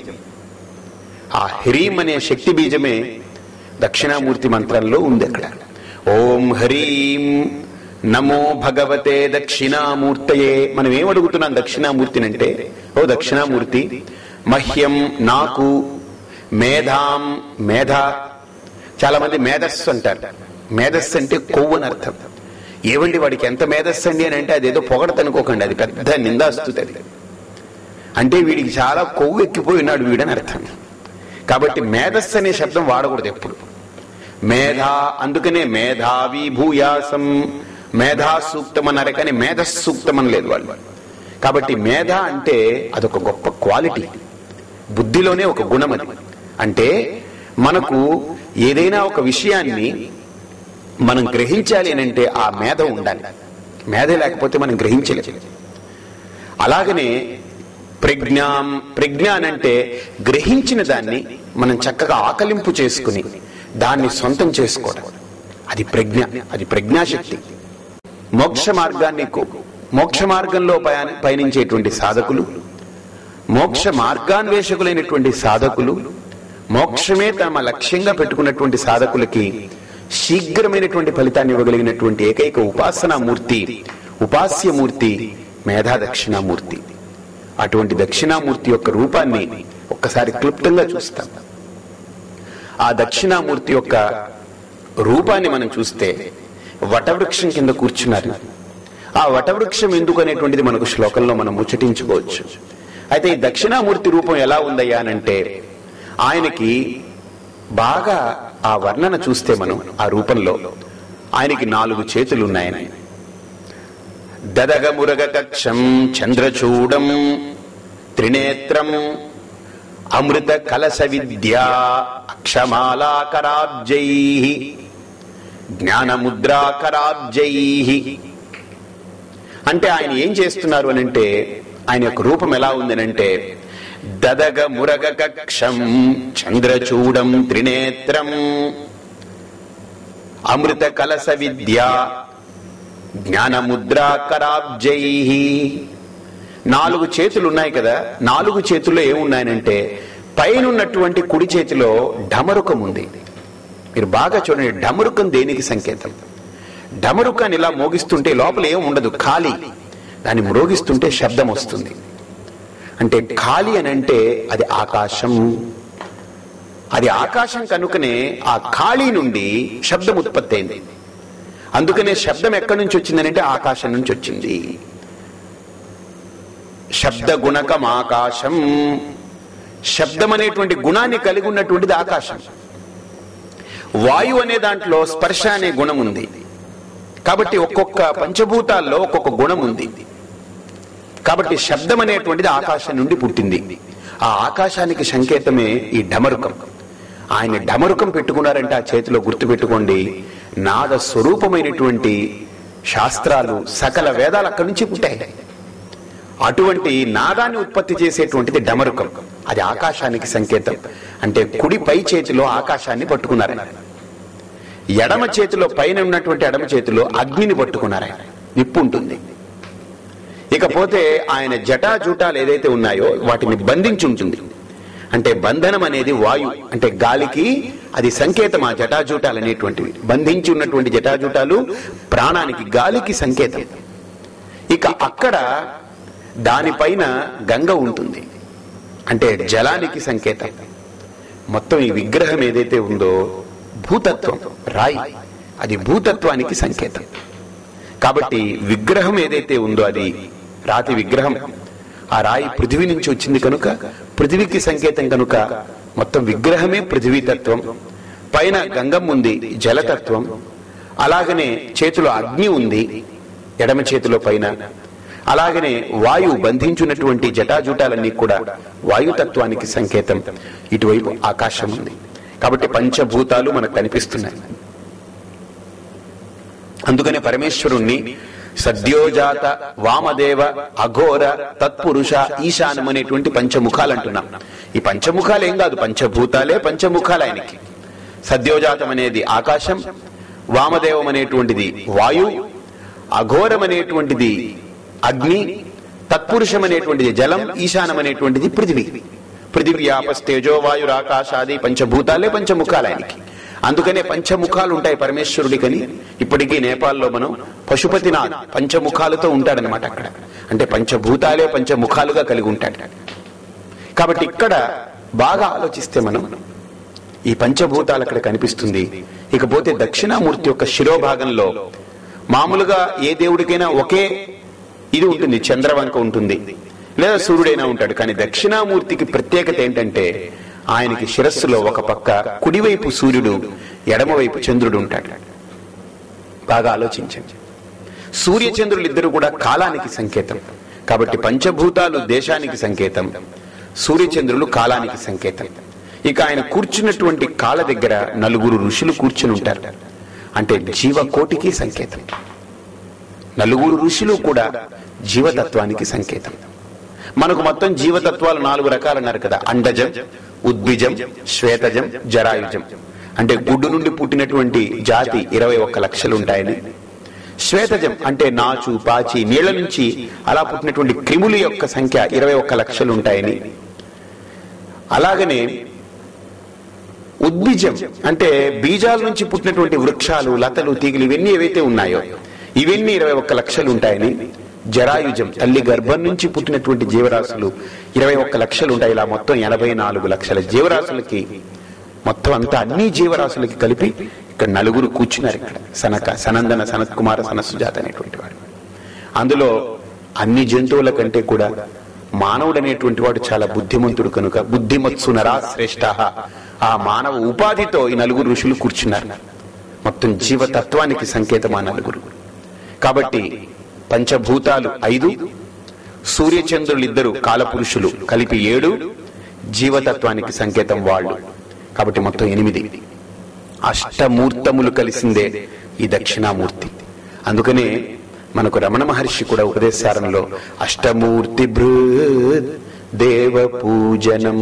ఆ హ్రీం అనే శక్తి బీజమే దక్షిణామూర్తి మంత్రంలో ఉంది అక్కడ ఓం హ్రీం నమో భగవతే దక్షిణామూర్తయే మనం ఏం అడుగుతున్నాం దక్షిణామూర్తిని అంటే ఓ దక్షిణామూర్తి మహ్యం నాకు మేధాం మేధ చాలా మంది మేధస్సు అంటారు మేధస్సు అంటే కొవ్వు అని అర్థం ఏవండి వాడికి ఎంత మేధస్సు అండి అని అంటే అదేదో పొగడత అనుకోకండి అది పెద్ద నిందాస్తుంది అది అంటే వీడికి చాలా కొవ్వు ఎక్కిపోయి ఉన్నాడు వీడని అర్థం కాబట్టి మేధస్సు అనే శబ్దం వాడకూడదు ఎప్పుడు మేధా అందుకనే మేధావి భూయాసం మేధా సూక్తం అన్నారు కానీ మేధస్సూక్తం అని లేదు వాళ్ళు కాబట్టి మేధ అంటే అదొక గొప్ప క్వాలిటీ బుద్ధిలోనే ఒక గుణం అది అంటే మనకు ఏదైనా ఒక విషయాన్ని మనం గ్రహించాలి అని అంటే ఆ మేధ ఉండాలి మేధ లేకపోతే మనం గ్రహించలేము అలాగనే ప్రజ్ఞాం ప్రజ్ఞ అంటే గ్రహించిన దాన్ని మనం చక్కగా ఆకలింపు చేసుకుని దాన్ని సొంతం చేసుకోవడం అది ప్రజ్ఞ అది ప్రజ్ఞాశక్తి మోక్ష మార్గాన్ని కో- మోక్ష మార్గంలో పయన- పయనించేటువంటి సాధకులు మోక్ష మార్గాన్వేషకులైనటువంటి సాధకులు మోక్షమే తమ లక్ష్యంగా పెట్టుకున్నటువంటి సాధకులకి శీఘ్రమైనటువంటి ఫలితాన్ని ఇవ్వగలిగినటువంటి ఏకైక ఉపాసనా మూర్తి ఉపాస్యమూర్తి మేధా దక్షిణామూర్తి అటువంటి దక్షిణామూర్తి యొక్క రూపాన్ని ఒక్కసారి క్లుప్తంగా చూస్తాం ఆ దక్షిణామూర్తి యొక్క రూపాన్ని మనం చూస్తే వటవృక్షం కింద కూర్చున్నారు ఆ వటవృక్షం ఎందుకు అనేటువంటిది మనకు శ్లోకంలో మనం ముచ్చటించుకోవచ్చు అయితే ఈ దక్షిణామూర్తి రూపం ఎలా ఉందయ్యా అనంటే ఆయనకి బాగా ఆ వర్ణన చూస్తే మనం ఆ రూపంలో ఆయనకి నాలుగు చేతులు ఉన్నాయని దదగ మురగ కక్షం చంద్రచూడం త్రినేత్రం అమృత కలస విద్యా అక్షమాలాకరాబ్జై జ్ఞానముద్రాకరాబ్జై అంటే ఆయన ఏం చేస్తున్నారు అని అంటే ఆయన యొక్క రూపం ఎలా ఉందనంటే దదగ మురగ కక్షం చంద్రచూడం త్రినేత్రం అమృత కలస విద్యా జ్ఞానముద్రాకరాబ్జై నాలుగు చేతులు ఉన్నాయి కదా నాలుగు చేతుల్లో ఏమున్నాయనంటే పైన ఉన్నటువంటి కుడి చేతిలో ఢమరుకం ఉంది మీరు బాగా చూడండి ఢమరుకం దేనికి సంకేతం ఢమరుకాన్ని ఇలా మోగిస్తుంటే లోపల ఏం ఉండదు ఖాళీ దాన్ని మ్రోగిస్తుంటే శబ్దం వస్తుంది అంటే ఖాళీ అని అంటే అది ఆకాశం అది ఆకాశం కనుకనే ఆ ఖాళీ నుండి శబ్దం ఉత్పత్తి అయింది అందుకనే శబ్దం ఎక్కడి నుంచి వచ్చిందనంటే ఆకాశం నుంచి వచ్చింది శబ్ద గుణకం ఆకాశం శబ్దం అనేటువంటి గుణాన్ని కలిగి ఉన్నటువంటిది ఆకాశం వాయు అనే దాంట్లో స్పర్శ అనే గుణం ఉంది కాబట్టి ఒక్కొక్క పంచభూతాల్లో ఒక్కొక్క గుణం ఉంది కాబట్టి శబ్దం అనేటువంటిది ఆకాశం నుండి పుట్టింది ఆ ఆకాశానికి సంకేతమే ఈ డమరుకం ఆయన డమరుకం పెట్టుకున్నారంటే ఆ చేతిలో గుర్తు పెట్టుకోండి నాద స్వరూపమైనటువంటి శాస్త్రాలు సకల వేదాలు అక్కడి నుంచి పుట్టాయి అటువంటి నాదాన్ని ఉత్పత్తి చేసేటువంటిది డమరుకం అది ఆకాశానికి సంకేతం అంటే కుడి పై చేతిలో ఆకాశాన్ని పట్టుకున్నారు ఎడమ చేతిలో పైన ఉన్నటువంటి ఎడమ చేతిలో అగ్నిని పట్టుకున్నారు ఆయన నిప్పు ఉంటుంది ఇకపోతే ఆయన జటాజూటాలు ఏదైతే ఉన్నాయో వాటిని బంధించి ఉంటుంది అంటే బంధనం అనేది వాయు అంటే గాలికి అది సంకేతం ఆ జటాజూటాలు అనేటువంటివి బంధించి ఉన్నటువంటి జటాజూటాలు ప్రాణానికి గాలికి సంకేతం ఇక అక్కడ దానిపైన గంగ ఉంటుంది అంటే జలానికి సంకేతం మొత్తం ఈ విగ్రహం ఏదైతే ఉందో భూతత్వం రాయి అది భూతత్వానికి సంకేతం కాబట్టి విగ్రహం ఏదైతే ఉందో అది రాతి విగ్రహం ఆ రాయి పృథివీ నుంచి వచ్చింది కనుక పృథివీకి సంకేతం కనుక మొత్తం విగ్రహమే పృథివీతత్వం పైన గంగం ఉంది జలతత్వం అలాగనే చేతిలో అగ్ని ఉంది ఎడమ చేతిలో పైన అలాగనే వాయువు బంధించున్నటువంటి జటాజుటాలన్నీ కూడా వాయుతత్వానికి సంకేతం ఇటువైపు ఆకాశం ఉంది కాబట్టి పంచభూతాలు మనకు కనిపిస్తున్నాయి అందుకనే పరమేశ్వరుణ్ణి సద్యోజాత వామదేవ అఘోర తత్పురుష ఈశానం అనేటువంటి పంచముఖాలు అంటున్నాం ఈ పంచముఖాలు ఏం కాదు పంచభూతాలే పంచముఖాలు ఆయనకి సద్యోజాతం అనేది ఆకాశం వామదేవం అనేటువంటిది వాయు అఘోరం అనేటువంటిది అగ్ని తత్పురుషం అనేటువంటిది జలం ఈశానం అనేటువంటిది పృథివీ పృథివ్యాపస్తేజో వాయురాకాశాది పంచభూతాలే పంచముఖాలు ఆయనకి అందుకనే పంచముఖాలు ఉంటాయి పరమేశ్వరుడికని ఇప్పటికీ నేపాల్లో మనం పశుపతినాథ్ పంచముఖాలతో ఉంటాడనమాట అక్కడ అంటే పంచభూతాలే పంచముఖాలుగా కలిగి ఉంటాడు కాబట్టి ఇక్కడ బాగా ఆలోచిస్తే మనం ఈ పంచభూతాలు అక్కడ కనిపిస్తుంది ఇకపోతే దక్షిణామూర్తి యొక్క శిరోభాగంలో మామూలుగా ఏ దేవుడికైనా ఒకే ఇది ఉంటుంది చంద్రవంక ఉంటుంది లేదా సూర్యుడైనా ఉంటాడు కానీ దక్షిణామూర్తికి ప్రత్యేకత ఏంటంటే ఆయనకి శిరస్సులో ఒక పక్క కుడివైపు సూర్యుడు ఎడమవైపు చంద్రుడు ఉంటాడు బాగా ఆలోచించండి సూర్య చంద్రులు ఇద్దరు కూడా కాలానికి సంకేతం కాబట్టి పంచభూతాలు దేశానికి సంకేతం సూర్యచంద్రులు కాలానికి సంకేతం ఇక ఆయన కూర్చున్నటువంటి కాళ్ళ దగ్గర నలుగురు ఋషులు కూర్చుని ఉంటారు అంటే జీవకోటికి సంకేతం నలుగురు ఋషులు కూడా జీవతత్వానికి సంకేతం మనకు మొత్తం జీవతత్వాలు నాలుగు రకాలు అన్నారు కదా అండజం ఉద్భిజం శ్వేతజం జరాయుజం అంటే గుడ్డు నుండి పుట్టినటువంటి జాతి ఇరవై ఒక్క లక్షలు ఉంటాయని శ్వేతజం అంటే నాచు పాచి నీళ్ల నుంచి అలా పుట్టినటువంటి క్రిముల యొక్క సంఖ్య ఇరవై ఒక్క లక్షలు ఉంటాయని అలాగనే ఉద్భిజం అంటే బీజాల నుంచి పుట్టినటువంటి వృక్షాలు లతలు తీగలు ఇవన్నీ ఏవైతే ఉన్నాయో ఇవన్నీ ఇరవై ఒక్క లక్షలు ఉంటాయని జరాయుజం తల్లి గర్భం నుంచి పుట్టినటువంటి జీవరాశులు ఇరవై ఒక్క లక్షలు ఉంటాయి ఇలా మొత్తం ఎనభై నాలుగు లక్షల జీవరాశులకి మొత్తం అంతా అన్ని జీవరాశులకి కలిపి ఇక్కడ నలుగురు కూర్చున్నారు ఇక్కడ సనక సనందన సనత్ కుమార సనస్సుజాత అనేటువంటి వాడు అందులో అన్ని జంతువుల కంటే కూడా మానవుడు అనేటువంటి వాడు చాలా బుద్ధిమంతుడు కనుక బుద్ధిమత్సు నరా శ్రేష్ఠ ఆ మానవ ఉపాధితో ఈ నలుగురు ఋషులు కూర్చున్నారు మొత్తం జీవతత్వానికి సంకేతం ఆ నలుగురు కాబట్టి పంచభూతాలు ఐదు సూర్యచంద్రులు ఇద్దరు కాలపురుషులు కలిపి ఏడు జీవతత్వానికి సంకేతం వాళ్ళు కాబట్టి మొత్తం ఎనిమిది అష్టమూర్తములు కలిసిందే ఈ దక్షిణామూర్తి అందుకనే మనకు రమణ మహర్షి కూడా ఉపదేశారంలో అష్టమూర్తి భృద్ దేవ పూజనం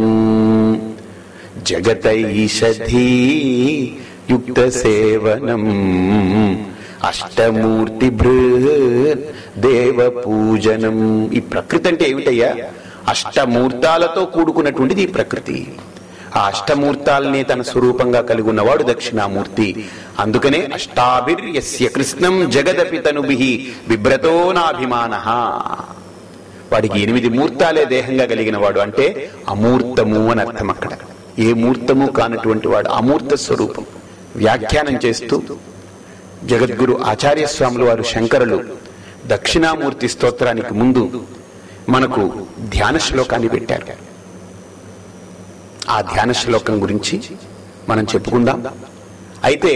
జగతైషధీ యుక్త సేవనం అష్టమూర్తి భృద్ దేవ పూజనం ఈ ప్రకృతి అంటే ఏమిటయ్యా అష్టమూర్తాలతో కూడుకున్నటువంటిది ఈ ప్రకృతి ఆ అష్టమూర్తాల్ని తన స్వరూపంగా కలిగి ఉన్నవాడు దక్షిణామూర్తి అందుకనే అష్టాభిర్యస్య కృష్ణం జగదపి తనుభి బిభ్రతో నాభిమాన వాడికి ఎనిమిది మూర్తాలే దేహంగా కలిగిన వాడు అంటే అమూర్తము అని అర్థం అక్కడ ఏ మూర్తము కానటువంటి వాడు అమూర్త స్వరూపం వ్యాఖ్యానం చేస్తూ జగద్గురు ఆచార్య స్వాములు వారు శంకరులు దక్షిణామూర్తి స్తోత్రానికి ముందు మనకు ధ్యాన శ్లోకాన్ని పెట్టారు ఆ ధ్యాన శ్లోకం గురించి మనం చెప్పుకుందాం అయితే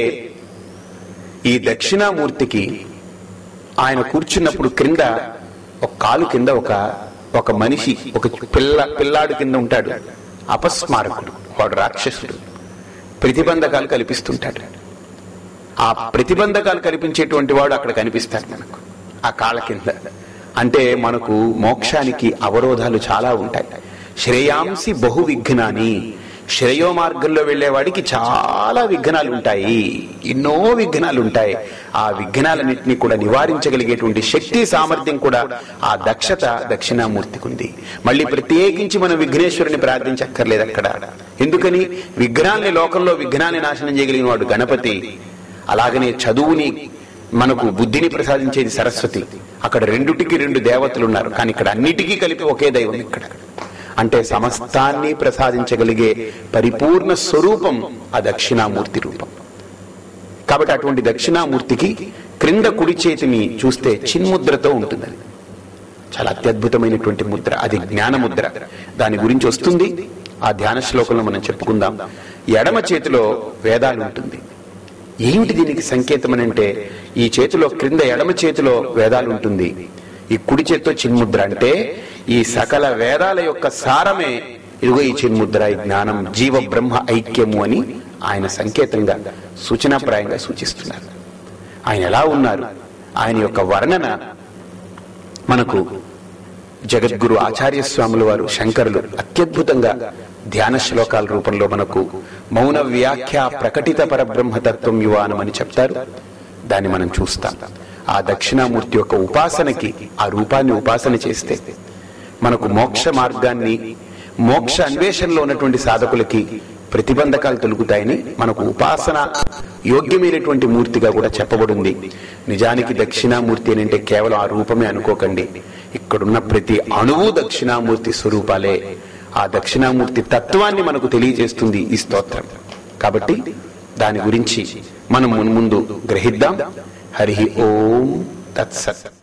ఈ దక్షిణామూర్తికి ఆయన కూర్చున్నప్పుడు క్రింద ఒక కాలు కింద ఒక ఒక మనిషి ఒక పిల్ల పిల్లాడు కింద ఉంటాడు అపస్మారకుడు వాడు రాక్షసుడు ప్రతిబంధకాలు కల్పిస్తుంటాడు ఆ ప్రతిబంధకాలు కల్పించేటువంటి వాడు అక్కడ కనిపిస్తాడు మనకు ఆ కాళ్ళ కింద అంటే మనకు మోక్షానికి అవరోధాలు చాలా ఉంటాయి శ్రేయాంసి బహు విఘ్నాని శ్రేయో మార్గంలో వెళ్లేవాడికి చాలా విఘ్నాలు ఉంటాయి ఎన్నో విఘ్నాలు ఉంటాయి ఆ విఘ్నాలన్నింటినీ కూడా నివారించగలిగేటువంటి శక్తి సామర్థ్యం కూడా ఆ దక్షత దక్షిణామూర్తికి ఉంది మళ్ళీ ప్రత్యేకించి మనం విఘ్నేశ్వరుని ప్రార్థించక్కర్లేదు అక్కడ ఎందుకని విఘ్నాల్ని లోకంలో విఘ్నాన్ని నాశనం చేయగలిగిన వాడు గణపతి అలాగనే చదువుని మనకు బుద్ధిని ప్రసాదించేది సరస్వతి అక్కడ రెండుటికి రెండు దేవతలు ఉన్నారు కానీ ఇక్కడ అన్నిటికీ కలిపి ఒకే దైవం ఇక్కడ అంటే సమస్తాన్ని ప్రసాదించగలిగే పరిపూర్ణ స్వరూపం ఆ దక్షిణామూర్తి రూపం కాబట్టి అటువంటి దక్షిణామూర్తికి క్రింద కుడి చేతిని చూస్తే చిన్ముద్రతో ఉంటుంది అది. చాలా అత్యద్భుతమైనటువంటి ముద్ర అది జ్ఞాన ముద్ర దాని గురించి వస్తుంది ఆ ధ్యాన శ్లోకంలో మనం చెప్పుకుందాం ఎడమ చేతిలో వేదాలు ఉంటుంది ఏమిటి దీనికి సంకేతం అని అంటే ఈ చేతిలో క్రింద ఎడమ చేతిలో వేదాలు ఉంటుంది ఈ కుడి చేతితో చిన్ముద్ర అంటే ఈ సకల వేదాల యొక్క సారమే ఇదిగో ఈ చిన్ముద్ర ఈ జ్ఞానం జీవ బ్రహ్మ ఐక్యము అని ఆయన సంకేతంగా సూచనాప్రాయంగా సూచిస్తున్నారు ఆయన ఎలా ఉన్నారు ఆయన యొక్క వర్ణన మనకు జగద్గురు ఆచార్య స్వాముల వారు శంకరులు అత్యద్భుతంగా ధ్యాన శ్లోకాల రూపంలో మనకు మౌన వ్యాఖ్య ప్రకటిత పరబ్రహ్మతత్వం యువానం అని చెప్తారు దాన్ని మనం చూస్తాం ఆ దక్షిణామూర్తి యొక్క ఉపాసనకి ఆ రూపాన్ని ఉపాసన చేస్తే మనకు మోక్ష మార్గాన్ని మోక్ష అన్వేషణలో ఉన్నటువంటి సాధకులకి ప్రతిబంధకాలు తొలుగుతాయని మనకు ఉపాసన యోగ్యమైనటువంటి మూర్తిగా కూడా చెప్పబడింది నిజానికి దక్షిణామూర్తి అని అంటే కేవలం ఆ రూపమే అనుకోకండి ఇక్కడున్న ప్రతి అణువు దక్షిణామూర్తి స్వరూపాలే ఆ దక్షిణామూర్తి తత్వాన్ని మనకు తెలియజేస్తుంది ఈ స్తోత్రం కాబట్టి దాని గురించి మనం మున్ముందు గ్రహిద్దాం హరి ఓం తత్సత్